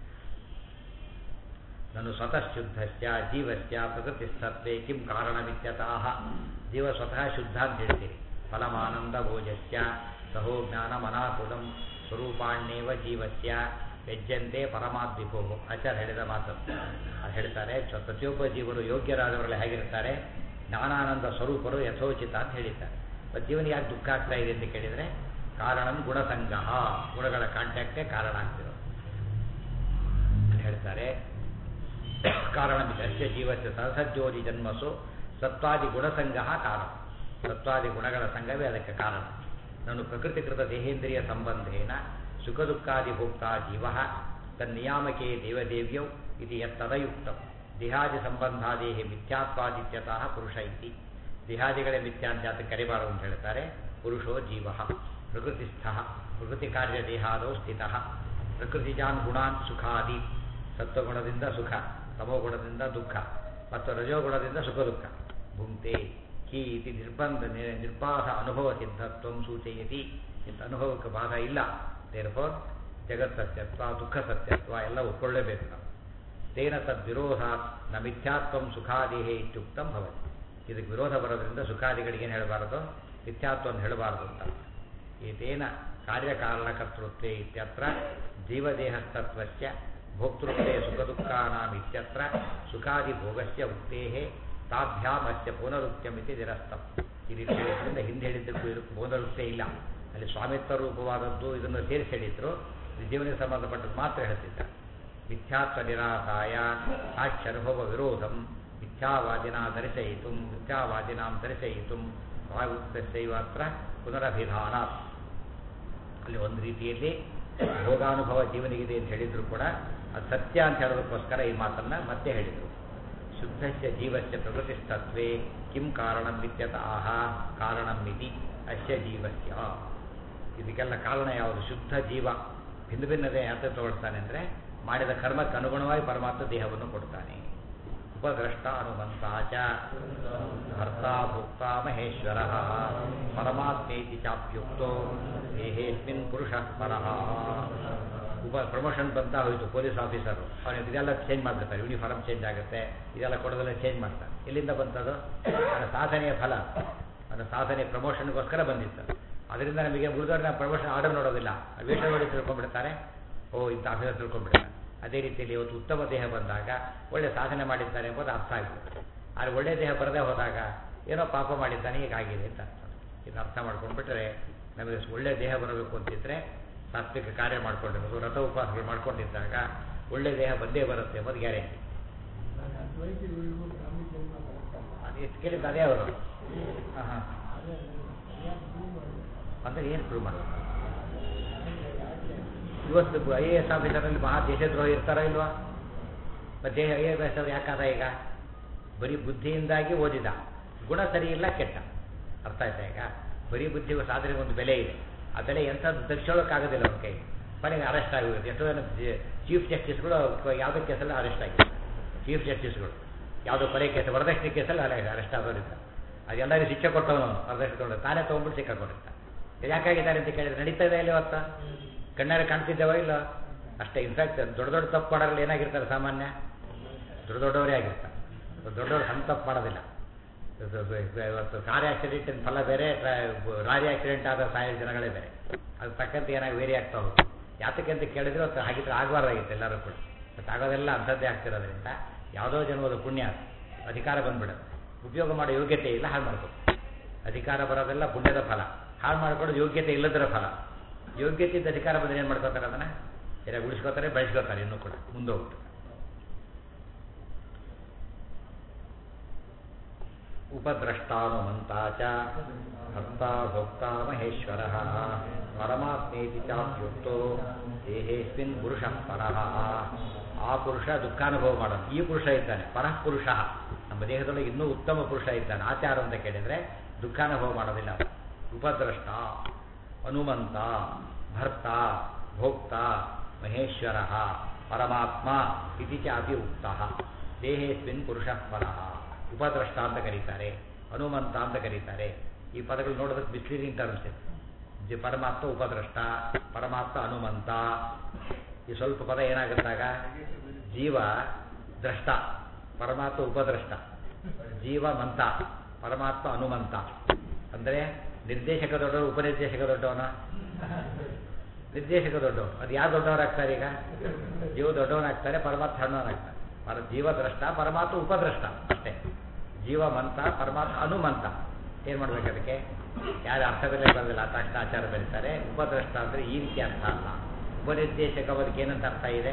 ನಾನು ಸ್ವತಃ ಶುದ್ಧಸ್ಯ ಜೀವಸ್ಯ ಪ್ರಕೃತಿಸ್ಥತ್ವೇ ಕಿಂ ಕಾರಣವಿತ್ಯತಃ ಜೀವ ಸ್ವತಃ ಶುದ್ಧ ಅಂತ ಹೇಳ್ತೀರಿ ಫಲಮಾನಂದ ಭೋಜಸ್ಯ ಸಹೋ ಜ್ಞಾನ ಮನಾಕುಲಂ ಸ್ವರೂಪಾಣ್ಯೇವ ಜೀವಸ್ಯ ವ್ಯಜ್ಯಂತೆ ಪರಮಾದ್ವಿಭೋ ಆಚಾರ್ಯ ಹೇಳಿದ ಮಾತು ಅದು ಹೇಳ್ತಾರೆ ಸ್ವ- ಪ್ರತಿಯೊಬ್ಬ ಜೀವರು ಯೋಗ್ಯರಾದವರೆಲ್ಲ ಹೇಗಿರ್ತಾರೆ ಜ್ಞಾನಾನಂದ ಸ್ವರೂಪರು ಯಥೋಚಿತ ಅಂತ ಹೇಳಿದ್ದಾರೆ ಮತ್ತು ಜೀವನಿಗೆ ಯಾಕೆ ದುಃಖ ಆಗ್ತಾ ಇದೆ ಅಂತ ಕೇಳಿದರೆ ಕಾರಣಂ ಗುಣಸಂಗಹ ಗುಣಗಳ ಕಾಂಟ್ಯಾಕ್ಟೇ ಕಾರಣ ಆಗ್ತಿರೋದು ಅಂತ ಹೇಳ್ತಾರೆ ಕಾರಣಮಿದಸ್ಯ ಜೀವಸ್ಯ ಸಹಸಜ್ಯೋತಿ ಜನ್ಮಸು ಸತ್ವಾದಿ ಗುಣಸಂಗ ಕಾರಣ ಸತ್ವಾದಿ ಗುಣಗಳ ಸಂಘವೇ ಅದಕ್ಕೆ ಕಾರಣ ನಾನು ಪ್ರಕೃತಿಕೃತ ದೇಹೇಂದ್ರಿಯ ಸಂಬಂಧೇನ ಸುಖ ದುಃಖಾದಿ ಭೋಕ್ತಾ ಜೀವ ತನ್ನಿಯಾಮಕೆ ದೇವದೇವ್ಯೌ ಇದು ಯತ್ತದಯುಕ್ತ ದೇಹಾದಿ ಸಂಬಂಧಾದೇಹಿ ಮಿಥ್ಯಾತ್ವಾದಿತ್ಯತಃ ಪುರುಷ ಇತಿ ದೇಹಾದಿಗಳೇ ಮಿಥ್ಯಾ ಅಂತ ಅದಕ್ಕೆ ಕರಿಬಾರದು ಅಂತ ಹೇಳ್ತಾರೆ ಪುರುಷೋ ಜೀವ ಪ್ರಕೃತಿಸ್ಥ ಪ್ರಕೃತಿ ಕಾರ್ಯ ದೇಹಾದೋ ಸ್ಥಿತ ಪ್ರಕೃತಿಜಾನ್ ಗುಣಾನ್ ಸುಖಾದಿ ಸತ್ವಗುಣದಿಂದ ಸುಖ ತಮೋಗುಣದಿಂದ ದುಃಖ ಮತ್ತು ರಜೋಗುಣದಿಂದ ಸುಖ ದುಃಖ ಭುಂಕ್ತೆ ಹಿ ಇತಿ ನಿರ್ಬಂಧ ನಿ- ನಿರ್ಬಾಧ ಅನುಭವ ಸಿದ್ಧತ್ವ ಸೂಚಯತಿ ಇಂಥ ಅನುಭವಕ್ಕೆ ಬಾಧ ಇಲ್ಲ ದೇರ್ಫೋರ್ ಜಗತ್ ಸತ್ಯತ್ವ ದುಃಖ ಸತ್ಯತ್ವ ಎಲ್ಲ ಒಪ್ಕೊಳ್ಳೇಬೇಕು ನಾವು ತೇನ ತದ್ವಿರೋಧ ನ ಮಿಥ್ಯಾತ್ವಂ ಸುಖಾದಿಹೇ ಇತ್ಯುಕ್ತಂ ಭವತಿ ಇದಕ್ಕೆ ವಿರೋಧ ಬರೋದ್ರಿಂದ ಸುಖಾದಿಗಳಿಗೆ ಏನು ಹೇಳಬಾರದು ಮಿಥ್ಯಾತ್ವ ಅಂತ ಹೇಳಬಾರದು ಅಂತ ಏತೇನ ಕಾರ್ಯಕಾರಣಕರ್ತೃತ್ವೇ ಇತ್ಯತ್ರ ಜೀವದೇಹಸ್ತತ್ವಸ್ಯ ಭೋಕ್ತೃತ್ವೇ ಸುಖದುಃಖಾನಾಂ ಇತ್ಯತ್ರ ಸುಖಾದಿಭೋಗಸ್ಯ ಉಕ್ತೇಃ ತಾಭ್ಯಾಮಸ್ಯ ಪುನರುಕ್ತ್ಯಮಿತಿ ನಿರಸ್ತಂ ಈ ರೀತಿ ಹೇಳಿದ್ರಿಂದ ಹಿಂದೆ ಹೇಳಿದ್ದಕ್ಕೂ ಇದಕ್ಕೂ ಪುನರುಕ್ತಿ ಇಲ್ಲ ಅಲ್ಲಿ ಸ್ವಾಮಿತ್ವ ರೂಪವಾದದ್ದು ಇದನ್ನು ಸೇರಿಸಿ ಹೇಳಿದ್ರು ಇದು ಜೀವನಕ್ಕೆ ಸಂಬಂಧಪಟ್ಟದ್ದು ಮಾತ್ರ ಹೇಳ್ತಿದ್ದಾರೆ ಮಿಥ್ಯಾತ್ವ ನಿರಾಸಾಯ ಸಾಕ್ಷ್ಯನುಭವ ವಿರೋಧಂ ಮಿಥ್ಯಾವಾದಿನ ದರ್ಶಯಿತು ಮಿಥ್ಯಾವಾದಿನಾಂ ದರ್ಶಯಿತು ವಾಯುಕ್ತಸ್ಯೈವ ಅತ್ರ ಪುನರಭಿಧಾನ ಅಲ್ಲಿ ಒಂದು ರೀತಿಯಲ್ಲಿ ಭೋಗಾನುಭವ ಜೀವನಿಗಿದೆ ಅಂತ ಹೇಳಿದ್ರು ಕೂಡ ಅದು ಸತ್ಯ ಅಂತ ಹೇಳೋದಕ್ಕೋಸ್ಕರ ಈ ಮಾತನ್ನ ಮತ್ತೆ ಹೇಳಿದರು ಶುದ್ಧಸ್ಯ ಜೀವಸ್ಯ ಪ್ರಕೃತಿಸ್ತತ್ವೇ ಕಿಂ ಕಾರಣಂ ವಿದ್ಯತ ಆಹ ಕಾರಣಂ ಇತಿ ಅಸ್ಯ ಜೀವಸ್ಯ ಇದಕ್ಕೆಲ್ಲ ಕಾರಣ ಯಾವುದು ಶುದ್ಧ ಜೀವ ಭಿನ್ನ ಭಿನ್ನತೆ ಯಾಕೆ ತಗೊಳ್ತಾನೆ ಅಂದರೆ ಮಾಡಿದ ಕರ್ಮಕ್ಕೆ ಅನುಗುಣವಾಗಿ ಪರಮಾತ್ಮ ದೇಹವನ್ನು ಕೊಡ್ತಾನೆ ಉಪದ್ರಷ್ಟ ಹನುಮಂತ ಚ ಭರ್ತಾ ಭುಕ್ತ ಮಹೇಶ್ವರ ಪರಮಾತ್ಮೇತಿ ಚಾಪ್ಯುಕ್ತೋ ದೇಹೇಸ್ಮಿನ್ ಪುರುಷ ಪರಃ ಉಪ ಪ್ರಮೋಷನ್ ಬಂತ ಹೋಯಿತು ಪೊಲೀಸ್ ಆಫೀಸರು ಅವನಿಗೆ ಇದೆಲ್ಲ ಚೇಂಜ್ ಮಾಡ್ಬಿಡ್ತಾರೆ ಯೂನಿಫಾರ್ಮ್ ಚೇಂಜ್ ಆಗುತ್ತೆ ಇದೆಲ್ಲ ಕೊಡೋದೆಲ್ಲ ಚೇಂಜ್ ಮಾಡ್ತಾರೆ ಎಲ್ಲಿಂದ ಬಂತದು ಅವನ ಸಾಧನೆಯ ಫಲ ಅವನ ಸಾಧನೆ ಪ್ರಮೋಷನ್ಗೋಸ್ಕರ ಬಂದಿತ್ತು ಅದರಿಂದ ನಮಗೆ ಉಳಿದವ್ರನ್ನ ಪ್ರಮೋಷನ್ ಆರ್ಡರ್ ನೋಡೋದಿಲ್ಲ ಆ ವೇಷ ನೋಡಿ ತಿಳ್ಕೊಂಡ್ಬಿಡ್ತಾರೆ ಓ ಇಂಥ ಆಫೀಸರ್ ತಿಳ್ಕೊಂಡ್ಬಿಡ್ತಾರೆ ಅದೇ ರೀತಿಯಲ್ಲಿ ಇವತ್ತು ಉತ್ತಮ ದೇಹ ಬಂದಾಗ ಒಳ್ಳೆ ಸಾಧನೆ ಮಾಡಿದ್ದಾರೆ ಎಂಬುದು ಅರ್ಥ ಆಗುತ್ತೆ ಆದರೆ ಒಳ್ಳೆ ದೇಹ ಬರದೇ ಹೋದಾಗ ಏನೋ ಪಾಪ ಮಾಡಿದ್ದಾನೆ ಹೀಗಾಗಿದೆ ಅಂತ ಅರ್ಥ ಇದನ್ನ ಅರ್ಥ ಮಾಡ್ಕೊಂಡ್ಬಿಟ್ರೆ ನಮಗೆ ಒಳ್ಳೆ ದೇಹ ಬರಬೇಕು ಅಂತಿದ್ರೆ ಸಾತ್ವಿಕ ಕಾರ್ಯ ಮಾಡ್ಕೊಂಡಿರೋದು ರಥ ಉಪವಾಸಗಳು ಮಾಡ್ಕೊಂಡಿದ್ದಾಗ ಒಳ್ಳೆ ದೇಹ ಬಂದೇ ಬರುತ್ತೆ ಎಂಬುದು ಗ್ಯಾರಂಟಿ ಅದು ಎಷ್ಟು ಕೇಳಿದ್ದು ಅದೇ ಅವರು ಹಾಂ ಹಾಂ ಅಂದರೆ ಏನು ಪ್ರೂವ್ ಮಾಡೋದು ಇವತ್ತು ಐ ಎ ಎಸ್ ಆಫೀಸರಲ್ಲಿ ಮಹಾ ದೇಶದ್ರೋಹಿ ಇರ್ತಾರ ಇಲ್ವಾ ಮತ್ತೆ ಐ ಎ ಎಸ್ ಅವ್ರು ಯಾಕಾದ ಈಗ ಬರೀ ಬುದ್ಧಿಯಿಂದಾಗಿ ಓದಿದ ಗುಣ ಸರಿ ಇಲ್ಲ ಕೆಟ್ಟ ಅರ್ಥ ಆಯ್ತಾ ಈಗ ಬರೀ ಬುದ್ಧಿಗೂ ಸಾಧನೆಗೆ ಒಂದು ಬೆಲೆ ಇದೆ ಆ ಬೆಲೆ ಎಂಥದ್ದು ತಕ್ಷೋಳಕ್ಕಾಗೋದಿಲ್ಲ ಅವ್ನ ಕೈ ಕೊನೆಗೆ ಅರೆಸ್ಟ್ ಆಗೋಗುತ್ತೆ ಎಷ್ಟೋ ಜನ ಚೀಫ್ ಜಸ್ಟಿಸ್ಗಳು ಯಾವುದೋ ಕೇಸಲ್ಲಿ ಅರೆಸ್ಟ್ ಆಗಿದೆ ಚೀಫ್ ಜಸ್ಟಿಸ್ಗಳು ಯಾವುದೋ ಕೊಲೆ ಕೇಸ್ ವರದಕ್ಷಿಣೆ ಕೇಸಲ್ಲಿ ಅಲ್ಲ ಅರೆಸ್ಟ್ ಆಗೋರಿಲ್ಲ ಅದೆಲ್ಲರಿಗೂ ಶಿಕ್ಷೆ ಕೊಟ್ಟವನು ವರದಕ್ಷಿಣೆ ತೊಗೊಂಡು ತಾನೇ ತೊಗೊಂಡ್ಬಿಟ್ಟು ಸಿಕ್ಕಾಕೊಂಡಿರ್ತಾನೆ ಯಾಕಾಗಿದ್ದಾರೆ ಅಂತ ಕೇಳಿದ್ರೆ ನಡೀತಾ ಇದೆ ಇಲ್ಲಿ ಇವತ್ತು ಕಣ್ಣಾರೆ ಕಾಣ್ತಿದ್ದೇವ ಇಲ್ಲ ಅಷ್ಟೇ ಇನ್ಫ್ಯಾಕ್ಟ್ ದೊಡ್ಡ ದೊಡ್ಡ ತಪ್ಪು ಮಾಡೋರಲ್ಲಿ ಏನಾಗಿರ್ತಾರೆ ಸಾಮಾನ್ಯ ದೊಡ್ಡ ದೊಡ್ಡವರೇ ಆಗಿರ್ತಾರೆ ದೊಡ್ಡವರು ಸಣ್ಣ ತಪ್ಪು ಮಾಡೋದಿಲ್ಲ ಇದು ಬ- ಬ- ಇವತ್ತು ಕಾರ್ ಆಕ್ಸಿಡೆಂಟಿನ ಫಲ ಬೇರೆ ಟ್ರಾ- ಲಾರಿ ಆಕ್ಸಿಡೆಂಟ್ ಆದ ಸಾಯೋ ಜನಗಳೇ ಬೇರೆ ಅದು ತಕ್ಕಂತೆ ಏನಾಗಿ ವೇರಿ ಆಗ್ತಾ ಹೋಗುತ್ತೆ ಯಾತಕ್ಕೆ ಅಂತ ಕೇಳಿದ್ರೆ ಅದು ಹಾಗಿದ್ರೆ ಆಗಬಾರ್ದಾಗಿತ್ತು ಎಲ್ಲರೂ ಕೂಡ ಬಟ್ ಆಗೋದೆಲ್ಲ ಅಂಥದ್ದೇ ಆಗ್ತಿರೋದ್ರಿಂದ ಯಾವುದೋ ಜನ್ಮದ ಪುಣ್ಯ ಅದು. ಅಧಿಕಾರ ಬಂದ್ಬಿಡೋದು ಉಪಯೋಗ ಮಾಡೋ ಯೋಗ್ಯತೆ ಇಲ್ಲ ಹಾಳು ಮಾಡ್ಬೋದು ಅಧಿಕಾರ ಬರೋದೆಲ್ಲ ಪುಣ್ಯದ ಫಲ ಹಾಳು ಮಾಡ್ಕೊಳ್ಳೋದು ಯೋಗ್ಯತೆ ಇಲ್ಲದರ ಫಲ ಯೋಗ್ಯತೆ ಇದ್ದ ಅಧಿಕಾರ ಬಂದರೆ ಏನು ಮಾಡ್ಕೋತಾರೆ ಅದನ್ನು ಸರಿಯಾಗಿ ಉಳಿಸ್ಕೋತಾರೆ ಬೆಳೆಸ್ಕೋತಾರೆ ಇನ್ನೂ ಕೂಡ ಮುಂದೋಗ್ಬಿಟ್ಟು ಉಪದ್ರಷ್ಟಾನುಮಂತ ಚ ಭಕ್ತ ಭೋಕ್ತ ಮಹೇಶ್ವರ ಪರಮಾತ್ಮೇತಿ ಚಾಪ್ಯುಕ್ತೋ ದೇಹೇಸ್ಮಿನ್ ಪುರುಷ ಪರಃ ಆ ಪುರುಷ ದುಃಖಾನುಭವ ಮಾಡೋದು ಈ ಪುರುಷ ಇದ್ದಾನೆ ಪರಃ ಪುರುಷ ನಮ್ಮ ದೇಹದೊಳಗೆ ಇನ್ನೂ ಉತ್ತಮ ಪುರುಷ ಇದ್ದಾನೆ ಆಚಾರ ಅಂತ ಕೇಳಿದರೆ ದುಃಖಾನುಭವ ಮಾಡೋದಿಲ್ಲ ಉಪದ್ರಷ್ಟ ಹನುಮಂತ ಭರ್ತ ಭೋಕ್ತ ಮಹೇಶ್ವರ ಪರಮಾತ್ಮ ಇತಿ ಚ ಅಪಿ ಉಕ್ತ ದೇಹೇಸ್ಮಿನ್ ಪುರುಷ ಪರಃ ಉಪದ್ರಷ್ಟ ಅಂತ ಕರೀತಾರೆ ಹನುಮಂತ ಅಂತ ಕರೀತಾರೆ ಈ ಪದಗಳು ನೋಡೋದಕ್ಕೆ ಮಿಸ್ಲೀಡಿಂಗ್ ಟರ್ಮ್ಸ್ ಇದೆ ಪರಮಾತ್ಮ ಉಪದ್ರಷ್ಟ ಪರಮಾತ್ಮ ಹನುಮಂತ ಈ ಸ್ವಲ್ಪ ಪದ ಏನಾಗುತ್ತಾಗ ಜೀವ ದ್ರಷ್ಟ ಪರಮಾತ್ಮ ಉಪದ್ರಷ್ಟ ಜೀವ ಮಂತ ಪರಮಾತ್ಮ ಹನುಮಂತ ಅಂದರೆ ನಿರ್ದೇಶಕ ದೊಡ್ಡವರು ಉಪನಿರ್ದೇಶಕ ದೊಡ್ಡವನ ನಿರ್ದೇಶಕ ದೊಡ್ಡವರು ಅದು ಯಾರು ದೊಡ್ಡವರಾಗ್ತಾರೆ ಈಗ ಜೀವ ದೊಡ್ಡವನಾಗ್ತಾರೆ ಪರಮಾತ್ಮ ಸಣ್ಣವನಾಗ್ತಾರೆ ಪರ ಜೀವ ದ್ರಷ್ಟ ಪರಮಾತ್ಮ ಉಪದ್ರಷ್ಟ ಅಷ್ಟೇ ಜೀವ ಮಂತ ಪರಮಾತ್ಮ ಹನುಮಂತ ಏನು ಮಾಡ್ಬೇಕು ಅದಕ್ಕೆ ಯಾರು ಅರ್ಥದಲ್ಲೇ ಬರೋದಿಲ್ಲ ತಕ್ಷಣ ಆಚಾರ ಬರೀತಾರೆ ಉಪದ್ರಷ್ಟ ಅಂದರೆ ಈ ರೀತಿ ಅರ್ಥ ಅಲ್ಲ ಉಪನಿರ್ದೇಶಕ ಅದಕ್ಕೆ ಏನಂತ ಅರ್ಥ ಇದೆ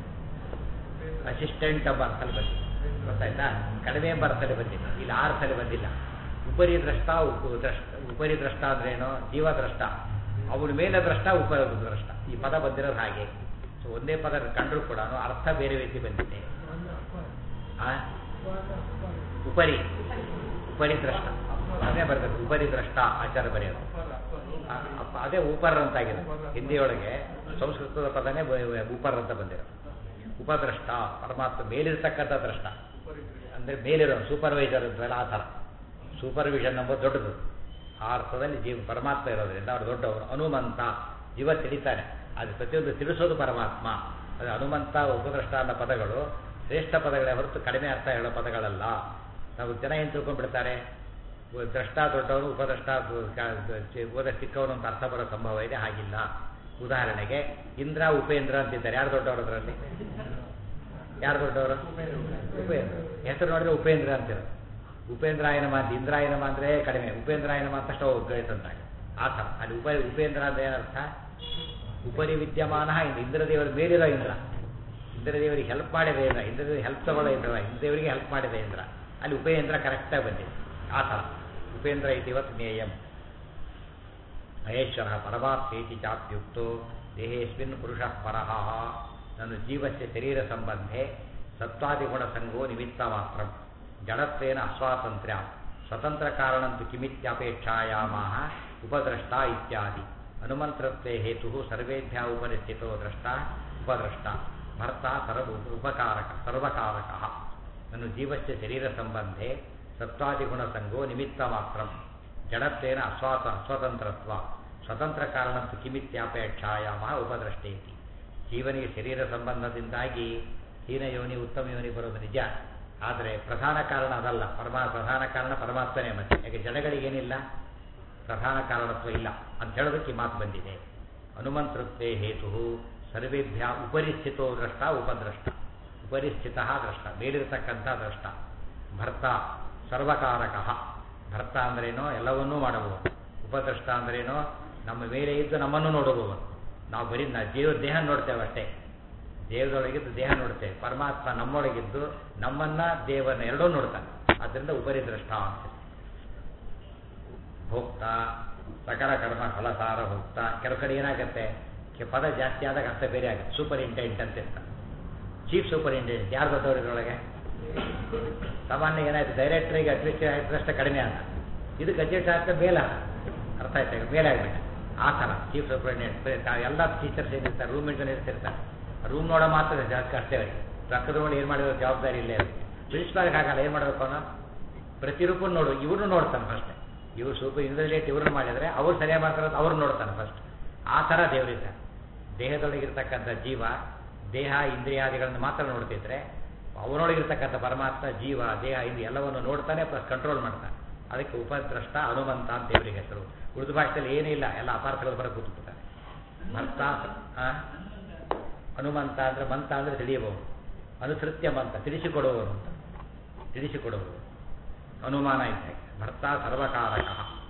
ಅಸಿಸ್ಟೆಂಟ್ ಎಂಬ ಅರ್ಥದಲ್ಲಿ ಬಂದಿದೆ ಗೊತ್ತಾಯ್ತಾ ಕಡಿಮೆ ಎಂಬ ಅರ್ಥದಲ್ಲಿ ಬಂದಿಲ್ಲ ಇಲ್ಲಿ ಆ ಅರ್ಥದಲ್ಲಿ ಬಂದಿಲ್ಲ ಉಪರಿ ದ್ರಷ್ಟ ಉಪ ದ್ರಷ್ಟ ಉಪರಿ ದ್ರಷ್ಟ ಅಂದ್ರೇನು ಜೀವ ದ್ರಷ್ಟ ಅವನ ಮೇಲೆ ದ್ರಷ್ಟ ಉಪ ದ್ರಷ್ಟ ಈ ಪದ ಬಂದಿರೋದು ಹಾಗೆ ಸೊ ಒಂದೇ ಪದ ಕಂಡ್ರೂ ಕೂಡ ಅರ್ಥ ಬೇರೆ ರೀತಿ ಬಂದಿದೆ ಆ ಉಪರಿ ಉಪರಿ ದ್ರಷ್ಟ ಅದೇ ಬರ್ತದೆ ಉಪರಿ ದ್ರಷ್ಟ ಆಚಾರ ಬರೆಯೋದು ಆ, ಅಪ್ಪ ಅದೇ ಉಪರ್ ಅಂತಾಗಿದೆ ಹಿಂದಿಯೊಳಗೆ ಸಂಸ್ಕೃತದ ಪದನೇ ಬ- ಉಪರ್ ಅಂತ ಬಂದಿರೋದು ಉಪದ್ರಷ್ಟ ಪರಮಾತ್ಮ ಮೇಲಿರ್ತಕ್ಕಂಥ ದ್ರಷ್ಟ ಅಂದರೆ ಮೇಲಿರೋ ಸೂಪರ್ವೈಸರ್ ಅಂತಾರಲ್ಲ ಆ ಥರ ಸೂಪರ್ವಿಷನ್ ಎಂಬುದು ದೊಡ್ಡದು ಆ ಅರ್ಥದಲ್ಲಿ ಜೀವ ಪರಮಾತ್ಮ ಇರೋದ್ರಿಂದ ಅವ್ರು ದೊಡ್ಡವರು ಹನುಮಂತ ಜೀವ ತಿಳಿತಾನೆ ಅದು ಪ್ರತಿಯೊಂದು ತಿಳಿಸೋದು ಪರಮಾತ್ಮ ಅದು ಹನುಮಂತ ಉಪದ್ರಷ್ಟ ಅನ್ನೋ ಪದಗಳು ಶ್ರೇಷ್ಠ ಪದಗಳೇ ಹೊರತು ಕಡಿಮೆ ಅರ್ಥ ಹೇಳೋ ಪದಗಳಲ್ಲ ನಾವು ಜನ ಏನು ತಿಳ್ಕೊಂಡ್ಬಿಡ್ತಾರೆ ದ್ರಷ್ಟ ದೊಡ್ಡವನು ಉಪದ್ರಷ್ಟ ಓದ ಚಿಕ್ಕವನು ಅಂತ ಅರ್ಥ ಬರೋ ಸಂಭವ ಇದೆ ಹಾಗಿಲ್ಲ ಉದಾಹರಣೆಗೆ ಇಂದ್ರ ಉಪೇಂದ್ರ ಅಂತಿದ್ದಾರೆ ಯಾರು ದೊಡ್ಡವರು ಅದರಲ್ಲಿ ಯಾರು ದೊಡ್ಡವರು ಉಪೇಂದ್ರ ಹೆಸರು ನೋಡಿದ್ರೆ ಉಪೇಂದ್ರ ಅಂತಿರೋ ಉಪೇಂದ್ರಾಯನಮ ಅಂತ ಇಂದ್ರಾಯನಮ ಅಂದರೆ ಕಡಿಮೆ ಉಪೇಂದ್ರಾಯನಮ ಅಂತ ಅಷ್ಟು ಗ್ರೇಟ್ ಅಂತ ಆ ಥರ ಅಲ್ಲಿ ಉಪ ಉಪೇಂದ್ರ ಅಂದ್ರೆ ಏನರ್ಥ ಉಪರಿ ವಿದ್ಯಮಾನ ಇಂದ್ರ ಇಂದ್ರದೇವರ ಮೇಲಿರೋ ಇಂದ್ರ ಇಂದ್ರದೇವರಿಗೆ ಹೆಲ್ಪ್ ಮಾಡಿದೆ ಇಂದ್ರ ಇಂದ್ರದೇವರಿಗೆ ಹೆಲ್ಪ್ ತಗೊಳ್ಳೋ ಇಂದ್ರ ಇಂದ್ರದೇವರಿಗೆ ಹೆಲ್ಪ್ ಮಾಡಿದೆ ಇಂದ್ರ ಅಲ್ಲಿ ಉಪೇಂದ್ರ ಕರೆಕ್ಟಾಗಿ ಬಂದಿದೆ ಆ ಥರ ಉಪೇಂದ್ರ ಇತಿವತ್ ಜ್ಞೇಯಂ ಮಹೇಶ್ವರ ಪರಮಾತ್ಮೇತಿ ಚಾಪ್ಯುಕ್ತೋ ದೇಹೇಸ್ಮಿನ್ ಪುರುಷ ಪರಃ ನನ್ನ ಜೀವಸ್ಯ ಶರೀರ ಸಂಬಂಧೆ ಸತ್ವಾದಿಗುಣ ಸಂಗೋ ನಿಮಿತ್ತ ಮಾತ್ರ ಜಡತ್ವೇನ ಅಸ್ವಾತಂತ್ರ್ಯ ಸ್ವತಂತ್ರ ಕಾರಣಂತು ಕಿಮಿತ್ಯಪೇಕ್ಷಾಯಾಮಾಹ ಉಪದ್ರಷ್ಟ ಇತ್ಯಾದಿ ಹನುಮಂತ್ರತ್ವೇ ಹೇತು ಸರ್ವೇಭ್ಯ ಉಪನಿಸ್ಥಿತೋ ದ್ರಷ್ಟ ಉಪದ್ರಷ್ಟ ಭರ್ತ ಸರ್ವ ಉಪಕಾರಕ ಸರ್ವಕಾರಕ ನನ್ನ ಜೀವಸ್ಯ ಶರೀರ ಸಂಬಂಧೆ ಸತ್ವಾದಿಗುಣ ಸಂಗೋ ನಿಮಿತ್ತ ಮಾತ್ರ ಜಡತ್ವೇನ ಅಸ್ವಾತ ಅಸ್ವತಂತ್ರತ್ವ ಸ್ವತಂತ್ರ ಕಾರಣಂತು ಕಿಮಿತ್ಯಾಪೇಕ್ಷಾಯಾಮ ಉಪದ್ರಷ್ಟೇತಿ ಜೀವನಿಗೆ ಶರೀರ ಸಂಬಂಧದಿಂದಾಗಿ ಹೀನ ಯೋನಿ ಉತ್ತಮ ಯೋನಿ ಬರೋದು ನಿಜ ಆದರೆ ಪ್ರಧಾನ ಕಾರಣ ಅದಲ್ಲ ಪರಮಾ ಪ್ರಧಾನ ಕಾರಣ ಪರಮಾತ್ಮನೇ ಮತ್ತೆ ಯಾಕೆ ಜನಗಳಿಗೇನಿಲ್ಲ ಪ್ರಧಾನ ಕಾರಣತ್ವ ಇಲ್ಲ ಅಂತ ಹೇಳೋದಕ್ಕೆ ಈ ಮಾತು ಬಂದಿದೆ ಹನುಮಂತೃತ್ವೇ ಹೇತು ಸರ್ವೇಭ್ಯ ಉಪರಿಸ್ಥಿತೋ ದ್ರಷ್ಟ ಉಪದ್ರಷ್ಟ ಉಪರಿಸ್ಥಿತ ದ್ರಷ್ಟ ಮೇಲಿರತಕ್ಕಂಥ ದ್ರಷ್ಟ ಭರ್ತ ಸರ್ವಕಾರಕ ಭರ್ತ ಅಂದ್ರೇನೋ ಎಲ್ಲವನ್ನೂ ಮಾಡಬಹುದು ಉಪದ್ರಷ್ಟ ಅಂದ್ರೇನೋ ನಮ್ಮ ಮೇಲೆ ಇದ್ದು ನಮ್ಮನ್ನು ನೋಡಬಹುದು ನಾವು ಬರೀ ನಾ ದೇವ ದೇಹ ನೋಡ್ತೇವೆ ಅಷ್ಟೇ ದೇವದೊಳಗಿದ್ದು ದೇಹ ನೋಡ್ತೇವೆ ಪರಮಾತ್ಮ ನಮ್ಮೊಳಗಿದ್ದು ನಮ್ಮನ್ನ ದೇವನ ಎರಡೂ ನೋಡ್ತಾನೆ ಆದ್ದರಿಂದ ಉಪರಿದ್ರಷ್ಟ ಅಂತ ಭೋಕ್ತ ಸಕಲ ಕರ್ಮ ಫಲಸಾರ ಭೋಕ್ತ ಕೆಲವು ಕಡೆ ಏನಾಗುತ್ತೆ ಕೆ- ಪದ ಜಾಸ್ತಿ ಆದಾಗ ಅರ್ಥ ಬೇರೆ ಆಗುತ್ತೆ ಸೂಪರ್ ಇಂಟೆಂಟ್ ಅಂತ ಇರ್ತಾರೆ ಚೀಫ್ ಸೂಪರ್ ಇಂಟೆಂಟ್ ಯಾರು ದೊಡ್ಡವರು ಇದರೊಳಗೆ ಸಾಮಾನ್ಯ ಏನಾಯ್ತು ಡೈರೆಕ್ಟ್ರಿಗೆ ಅಡ್ಮಿನಿಸ್ಟ್ರೇಟ್ ಅಷ್ಟೇ ಕಡಿಮೆ ಆದ ಇದು ಗಜೆಟ್ ಆಗ್ತಾ ಮೇಲ ಅರ್ಥ ಆಯ್ತಾ ಈಗ ಮೇಲೆ ಆಗ್ಬಿಟ್ಟೆ ಆ ಥರ ಚೀಫ್ ಸೂಪರಿಂಟೆಂಡೆಂಟ್ ಎಲ್ಲ ಟೀಚರ್ಸ್ ಏನಿರ್ತಾರೆ ರೂಮ್ ಇಂಟರ್ನೆಟ್ಸ್ ಇರ್ತಾರೆ ರೂಮ್ ನೋಡೋ ಮಾತ್ರ ಜಾಸ್ತಿ ಅಷ್ಟೇ ಅವರಿಗೆ ರೊಕ್ಕದ ನೋಡಿ ಏನು ಮಾಡಿರೋ ಜವಾಬ್ದಾರಿ ಇಲ್ಲೇ ಅವರಿಗೆ ಪ್ರಿನ್ಸಿಪಾಲ್ಗೆ ಹಾಗಲ್ಲ ಏನು ಮಾಡಬೇಕು ಅವನು ಪ್ರತಿ ರೂಪನ್ನು ನೋಡು ಇವ್ರನ್ನೂ ನೋಡ್ತಾನೆ ಫಸ್ಟ್ ಇವ್ರು ಸೂಪರ್ ಇಂದ್ರಲೇಟ್ ಇವ್ರನ್ನ ಮಾಡಿದರೆ ಅವ್ರು ಸರಿಯಾಗಿ ಮಾಡ್ತಾರೆ ಅವ್ರು ನೋಡ್ತಾನೆ ಫಸ್ಟ್ ಆ ಥರ ದೇವರಿದ್ದಾರೆ ದೇಹದೊಳಗಿರ್ತಕ್ಕಂಥ ಜೀವ ದೇಹ ಇಂದ್ರಿಯಾದಿಗಳನ್ನು ಮಾತ್ರ ನೋಡ್ತಿದ್ರೆ ಅವನೊಳಗಿರ್ತಕ್ಕಂಥ ಪರಮಾತ್ಮ ಜೀವ ದೇಹ ಇದು ಎಲ್ಲವನ್ನು ನೋಡ್ತಾನೆ ಪ್ಲಸ್ ಕಂಟ್ರೋಲ್ ಮಾಡ್ತಾನೆ ಅದಕ್ಕೆ ಉಪದ್ರಷ್ಟ ಹನುಮಂತ ಅಂತ ದೇವರಿಗೆ ಹೆಸರು ಉರ್ದು ಭಾಷೆಯಲ್ಲಿ ಏನೂ ಇಲ್ಲ ಎಲ್ಲ ಅಪಾರ್ಥಗಳು ಬರ ಕೂತ್ಬಿಡ್ತಾರೆ ಭರ್ತ ಆ? ಹನುಮಂತ ಅಂದರೆ ಮಂತ ಅಂದರೆ ತಿಳಿಯಬಹುದು ಅನುಸೃತ್ಯ ಮಂತ ತಿಳಿಸಿಕೊಡುವವರು ಅಂತ ತಿಳಿಸಿಕೊಡುವವರು ಅನುಮಾನ ಇದ್ದ ಭರ್ತ ಸರ್ವಕಾರಕ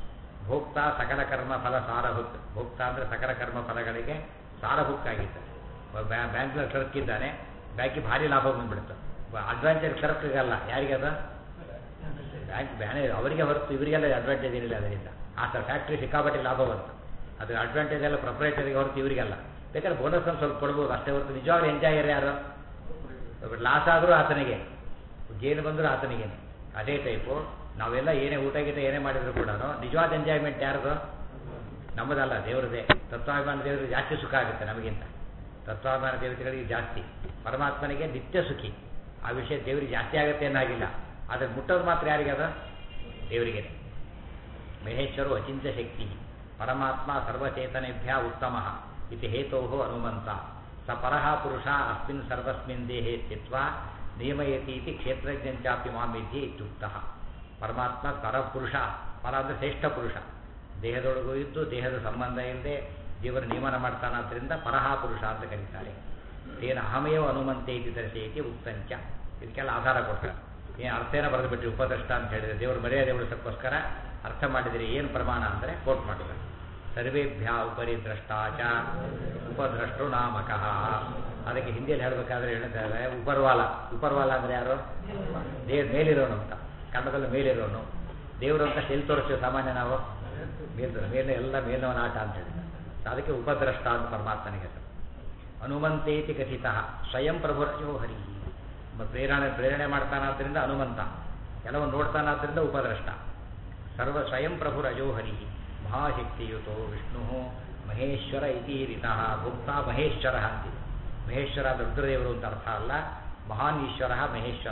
ಭೋಕ್ತ ಸಕಲ ಕರ್ಮ ಫಲ ಸಾರಹುಕ್ ಭೋಕ್ತ ಅಂದರೆ ಸಕಲ ಕರ್ಮ ಫಲಗಳಿಗೆ ಸಾರಹುಕ್ಕಾಗಿತ್ತು ಬ್ಯಾಂಕ್ನಲ್ಲಿ ಕ್ಲರ್ಕ್ ಇದ್ದಾನೆ ಬ್ಯಾಂಕಿಗೆ ಭಾರಿ ಲಾಭ ಬಂದ್ಬಿಡುತ್ತೆ ಅಡ್ವಾಂಟೇಜ್ ಕ್ಲರ್ಕ್ಗಲ್ಲ ಯಾರಿಗದ ಬ್ಯಾಂಕ್ ಬ್ಯಾನೆ ಅವರಿಗೆ ಹೊರತು ಇವರಿಗೆಲ್ಲ ಅಡ್ವಾಂಟೇಜ್ ಏನಿಲ್ಲ ಅದರಿಂದ ಆ ಥರ ಫ್ಯಾಕ್ಟ್ರಿ ಸಿಕ್ಕಾಪಟ್ಟೆ ಲಾಭ ಬಂತು ಅದ್ರ ಅಡ್ವಾಂಟೇಜ್ ಎಲ್ಲ ಪ್ರೊಪ್ರೈಟರಿಗೆ ಹೊರತು ಇವರಿಗೆಲ್ಲ ಬೇಕಾದ್ರೆ ಬೋನಸ್ ಒಂದು ಸ್ವಲ್ಪ ಕೊಡ್ಬೋದು ಅಷ್ಟೇ ಹೊರತು ನಿಜವಾಗ್ಲೂ ಎಂಜಾಯರ್ ಯಾರು ಲಾಸ್ ಆದರೂ ಆತನಿಗೆ ಗೇನು ಬಂದರೂ ಆತನಿಗೇನೆ ಅದೇ ಟೈಪು ನಾವೆಲ್ಲ ಏನೇ ಊಟ ಗೀಟ ಏನೇ ಮಾಡಿದ್ರು ಕೂಡ ನಿಜವಾದ ಎಂಜಾಯ್ಮೆಂಟ್ ಯಾರ್ದು ನಮ್ಮದಲ್ಲ ದೇವರದೇ ತತ್ವಾಭಿಮಾನ ದೇವರಿಗೆ ಜಾಸ್ತಿ ಸುಖ ಆಗುತ್ತೆ ನಮಗಿಂತ ತತ್ವಾಭಿಮಾನ ದೇವತೆಗಳಿಗೆ ಜಾಸ್ತಿ ಪರಮಾತ್ಮನಿಗೆ ನಿತ್ಯ ಸುಖಿ ಆ ವಿಷಯ ದೇವರಿಗೆ ಜಾಸ್ತಿ ಆಗುತ್ತೆ ಏನಾಗಿಲ್ಲ ಆದರೆ ಮುಟ್ಟೋದು ಮಾತ್ರ ಯಾರಿಗದ ದೇವರಿಗೆ ಮಹೇಶ್ವರು ಅಚಿಂತ್ಯ ಶಕ್ತಿ ಪರಮಾತ್ಮ ಸರ್ವಚೇತನೆಭ್ಯ ಉತ್ತಮ ಇತಿ ಹೇತೋ ಹನುಮಂತ ಸ ಪರಃ ಪುರುಷ ಅಸ್ಮಿನ್ ಸರ್ವಸ್ಮಿನ್ ದೇಹೇ ಸ್ಥಿತ್ವ ನಿಯಮಯತಿ ಇತಿ ಕ್ಷೇತ್ರಜ್ಞಂಚಾಪಿ ಮಾಮಿದ್ಯೆ ಇತ್ಯುಕ್ತ ಪರಮಾತ್ಮ ಪರಪುರುಷ ಪರ ಅಂದರೆ ಶ್ರೇಷ್ಠ ಪುರುಷ ದೇಹದೊಳಗೂ ಇದ್ದು ದೇಹದ ಸಂಬಂಧ ಇಲ್ಲದೆ ಜೀವನ ನಿಯಮನ ಮಾಡ್ತಾನಾದ್ರಿಂದ ಪರಹ ಪುರುಷ ಅಂತ ಕರೀತಾರೆ ತೇನ ಅಹಮೇವ ಹನುಮಂತೆ ಇತಿ ದರ್ಶಯತಿ ಉಕ್ತಂಚ ಇದಕ್ಕೆಲ್ಲ ಆಧಾರ ಕೊಡ್ತಾರೆ ಏನು ಅರ್ಥೇನ ಬರೆದುಬಿಟ್ರಿ ಉಪದೃಷ್ಟ ಅಂತ ಹೇಳಿದ್ರೆ ದೇವರು ಮರ್ಯಾದೆ ಉಳಿಸೋಕ್ಕೋಸ್ಕರ ಅರ್ಥ ಮಾಡಿದರೆ ಏನು ಪ್ರಮಾಣ ಅಂದರೆ ಕೋಟ್ ಮಾಡಿದ್ದಾರೆ ಸರ್ವೇಭ್ಯ ಉಪರಿ ದ್ರಷ್ಟಾಚ ಉಪದ್ರಷ್ಟು ನಾಮಕಃ ಅದಕ್ಕೆ ಹಿಂದಿಯಲ್ಲಿ ಹೇಳಬೇಕಾದ್ರೆ ಹೇಳ್ತಾರೆ ಉಪರ್ವಾಲ ಉಪರ್ವಾಲ ಅಂದರೆ ಯಾರು ದೇವ್ರ ಮೇಲಿರೋನು ಅಂತ ಕನ್ನಡದಲ್ಲಿ ಮೇಲಿರೋನು ದೇವರು ಅಂತ ಎಲ್ಲಿ ತೋರಿಸ್ತೀವಿ ಸಾಮಾನ್ಯ ನಾವು ಮೇಲ್ದ ಮೇಲೆ ಎಲ್ಲ ಮೇಲವನ ಆಟ ಅಂತ ಹೇಳಿದ್ದಾರೆ ಅದಕ್ಕೆ ಉಪದ್ರಷ್ಟ ಅಂತ ಪರಮಾತ್ಮನಿಗೆ ಹೆಸರು ಹನುಮಂತೇತಿ ಕಥಿತ ಸ್ವಯಂ ಪ್ರಭುರಯೋ ಹರಿ ಪ್ರೇರಣೆ ಪ್ರೇರಣೆ ಮಾಡ್ತಾನಾದ್ರಿಂದ ಹನುಮಂತ ಕೆಲವನ್ನು ನೋಡ್ತಾನಾದ್ರಿಂದ ಉಪದ್ರಷ್ಟ ಸರ್ವ ಸ್ವಯಂ ಪ್ರಭುರಜೋ ಹರಿ ಮಹಾಶಕ್ತಿಯುತೋ ವಿಷ್ಣು ಮಹೇಶ್ವರ ಇತೀರಿತಃ ಭುಕ್ತ ಮಹೇಶ್ವರ ಅಂತಿದೆ ಮಹೇಶ್ವರ ರುದ್ರದೇವರು ಅಂತ ಅರ್ಥ ಅಲ್ಲ ಮಹಾನ್ ಈಶ್ವರ ಮಹೇಶ್ವರ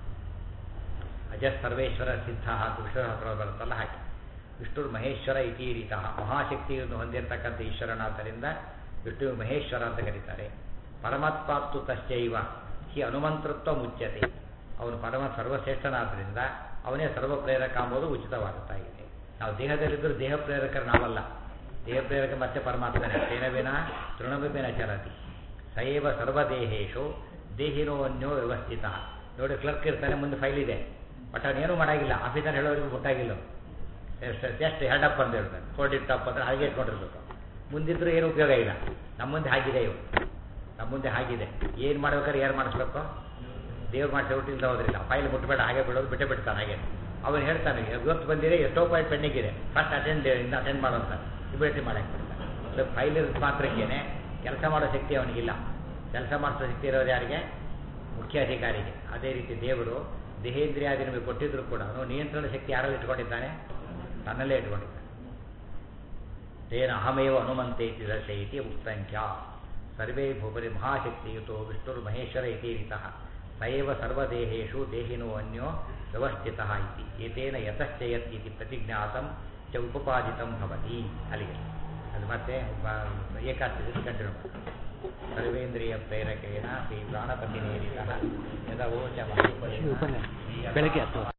ಅಜ ಸರ್ವೇಶ್ವರ ಸಿದ್ಧ ಅಂತ ವಿಶ್ವಸಹಸ್ರ ಬರುತ್ತಲ್ಲ ಹಾಗೆ ವಿಷ್ಣು ಮಹೇಶ್ವರ ಇತೀರಿತಃ ಮಹಾಶಕ್ತಿಯನ್ನು ಹೊಂದಿರತಕ್ಕಂಥ ಈಶ್ವರನಾದ್ದರಿಂದ ವಿಷ್ಣು ಮಹೇಶ್ವರ ಅಂತ ಕರೀತಾರೆ ಪರಮಾತ್ಮಾತ್ತು ತಶ್ಚೈವ ಹಿ ಹನುಮಂತೃತ್ವ ಮುಚ್ಯತೆ ಅವನು ಪರಮ ಸರ್ವಶ್ರೇಷ್ಠನಾದ್ದರಿಂದ ಅವನೇ ಸರ್ವ ಪ್ರೇರಕ ಅಂಬೋದು ಉಚಿತವಾಗುತ್ತಾ ಇದೆ ನಾವು ದೇಹದಲ್ಲಿದ್ದರೂ ದೇಹ ಪ್ರೇರಕರು ನಾವಲ್ಲ ದೇಹ ಪ್ರೇರಕ ಮತ್ತೆ ಪರಮಾತ್ಮನೇ ತೇನ ವಿನ ತೃಣವಿನ ಚಲತಿ ಸಯೇವ ಸರ್ವದೇಹೇಶು ದೇಹಿನೋ ಅನ್ಯೋ ವ್ಯವಸ್ಥಿತ ನೋಡಿ ಕ್ಲರ್ಕ್ ಇರ್ತಾನೆ ಮುಂದೆ ಫೈಲ್ ಇದೆ ಬಟ್ ಅವನೇನು ಮಾಡಾಗಿಲ್ಲ ಆಫೀಸರ್ ಹೇಳೋರಿಗೆ ಮುಟ್ಟಾಗಿಲ್ಲ ಎಷ್ಟು ಜಸ್ಟ್ ಹೆಡ್ ಅಪ್ ಅಂತ ಹೇಳ್ತಾರೆ ಕೋಲ್ಡ್ ಟಾಪ್ ಅಂದ್ರೆ ಹಾಗೆ ಇಟ್ಕೊಂಡಿರ್ಬೇಕು ಮುಂದಿದ್ರು ಏನು ಉಪಯೋಗ ಇಲ್ಲ ನಮ್ಮ ಮುಂದೆ ಹಾಗಿದೆ ಇವು ನಮ್ಮ ಮುಂದೆ ಹಾಗಿದೆ ಏನು ಮಾಡ್ಬೇಕಾದ್ರೆ ಯಾರು ಮಾಡಿಸ್ಬೇಕು ದೇವ್ರು ಮಾಡಿಸಿ ಹುಟ್ಟಿಲ್ದ ಹೋದ್ರಿಲ್ಲ ಫೈಲ್ ಮುಟ್ಟಬೇಡ ಹಾಗೆ ಬಿಡೋದು ಬಿಟ್ಟೆ ಬಿಡ್ತಾನೆ ಹಾಗೆ ಅವನು ಹೇಳ್ತಾನೆ ಇವತ್ತು ಬಂದಿದೆ ಎಷ್ಟೋ ಪಾಯಿಂಟ್ ಪೆಂಡಿಂಗ್ ಇದೆ ಫಸ್ಟ್ ಅಟೆಂಡ್ ಇಂದ ಅಟೆಂಡ್ ಮಾಡೋಂತ ಇಮಿಡಿಯೇಟ್ಲಿ ಮಾಡಕ್ಕೆ ಬಿಡ್ತಾನೆ ಸೊ ಫೈಲ್ ಇರೋದು ಮಾತ್ರಕ್ಕೇನೆ ಕೆಲಸ ಮಾಡೋ ಶಕ್ತಿ ಅವನಿಗಿಲ್ಲ ಕೆಲಸ ಮಾಡಿಸೋ ಶಕ್ತಿ ಇರೋದು ಯಾರಿಗೆ ಮುಖ್ಯ ಅಧಿಕಾರಿಗೆ ಅದೇ ರೀತಿ ದೇವರು ದೇಹೇಂದ್ರಿಯಾದಿ ನಿಮಗೆ ಕೊಟ್ಟಿದ್ರು ಕೂಡ ನಿಯಂತ್ರಣ ಶಕ್ತಿ ಯಾರಲ್ಲಿ ಇಟ್ಕೊಂಡಿದ್ದಾನೆ ತನ್ನಲ್ಲೇ ಇಟ್ಕೊಂಡಿದ್ದಾನೆ ತೇನ ಅಹಮೇವ ಹನುಮಂತೇತಿ ದರ್ಶಯತಿ ಉಕ್ತಂಚ ಸರ್ವೇ ಭೂಪರಿ ಮಹಾಶಕ್ತಿಯುತೋ ವಿಷ್ಣುರ್ ಮಹೇಶ್ವರ ಇತೀರಿತಃ ಸಯೇವ ಸರ್ವದೇಹೇಶು ದೇಹಿನೋ ಅನ್ಯೋ ವ್ಯವಸ್ಥಿತ ಇತಿ ಏತೇನ ಯತಶ್ಚಯತ್ ಇತಿ ಪ್ರತಿಜ್ಞಾತಂ ಚ ಉಪಪಾದಿತಂ ಭವತಿ ಅಲ್ಲಿಗೆ ಅದು ಮತ್ತೆ ಏಕಾದಶಿ ಕಂಟಿನ್ಯೂ ಸರ್ವೇಂದ್ರಿಯ ಪ್ರೇರಕೇಣ ಶ್ರೀ ಪ್ರಾಣಪತಿ ನೇರಿತ ಯದವೋಚ ಬೆಳಗ್ಗೆ ಹತ್ತು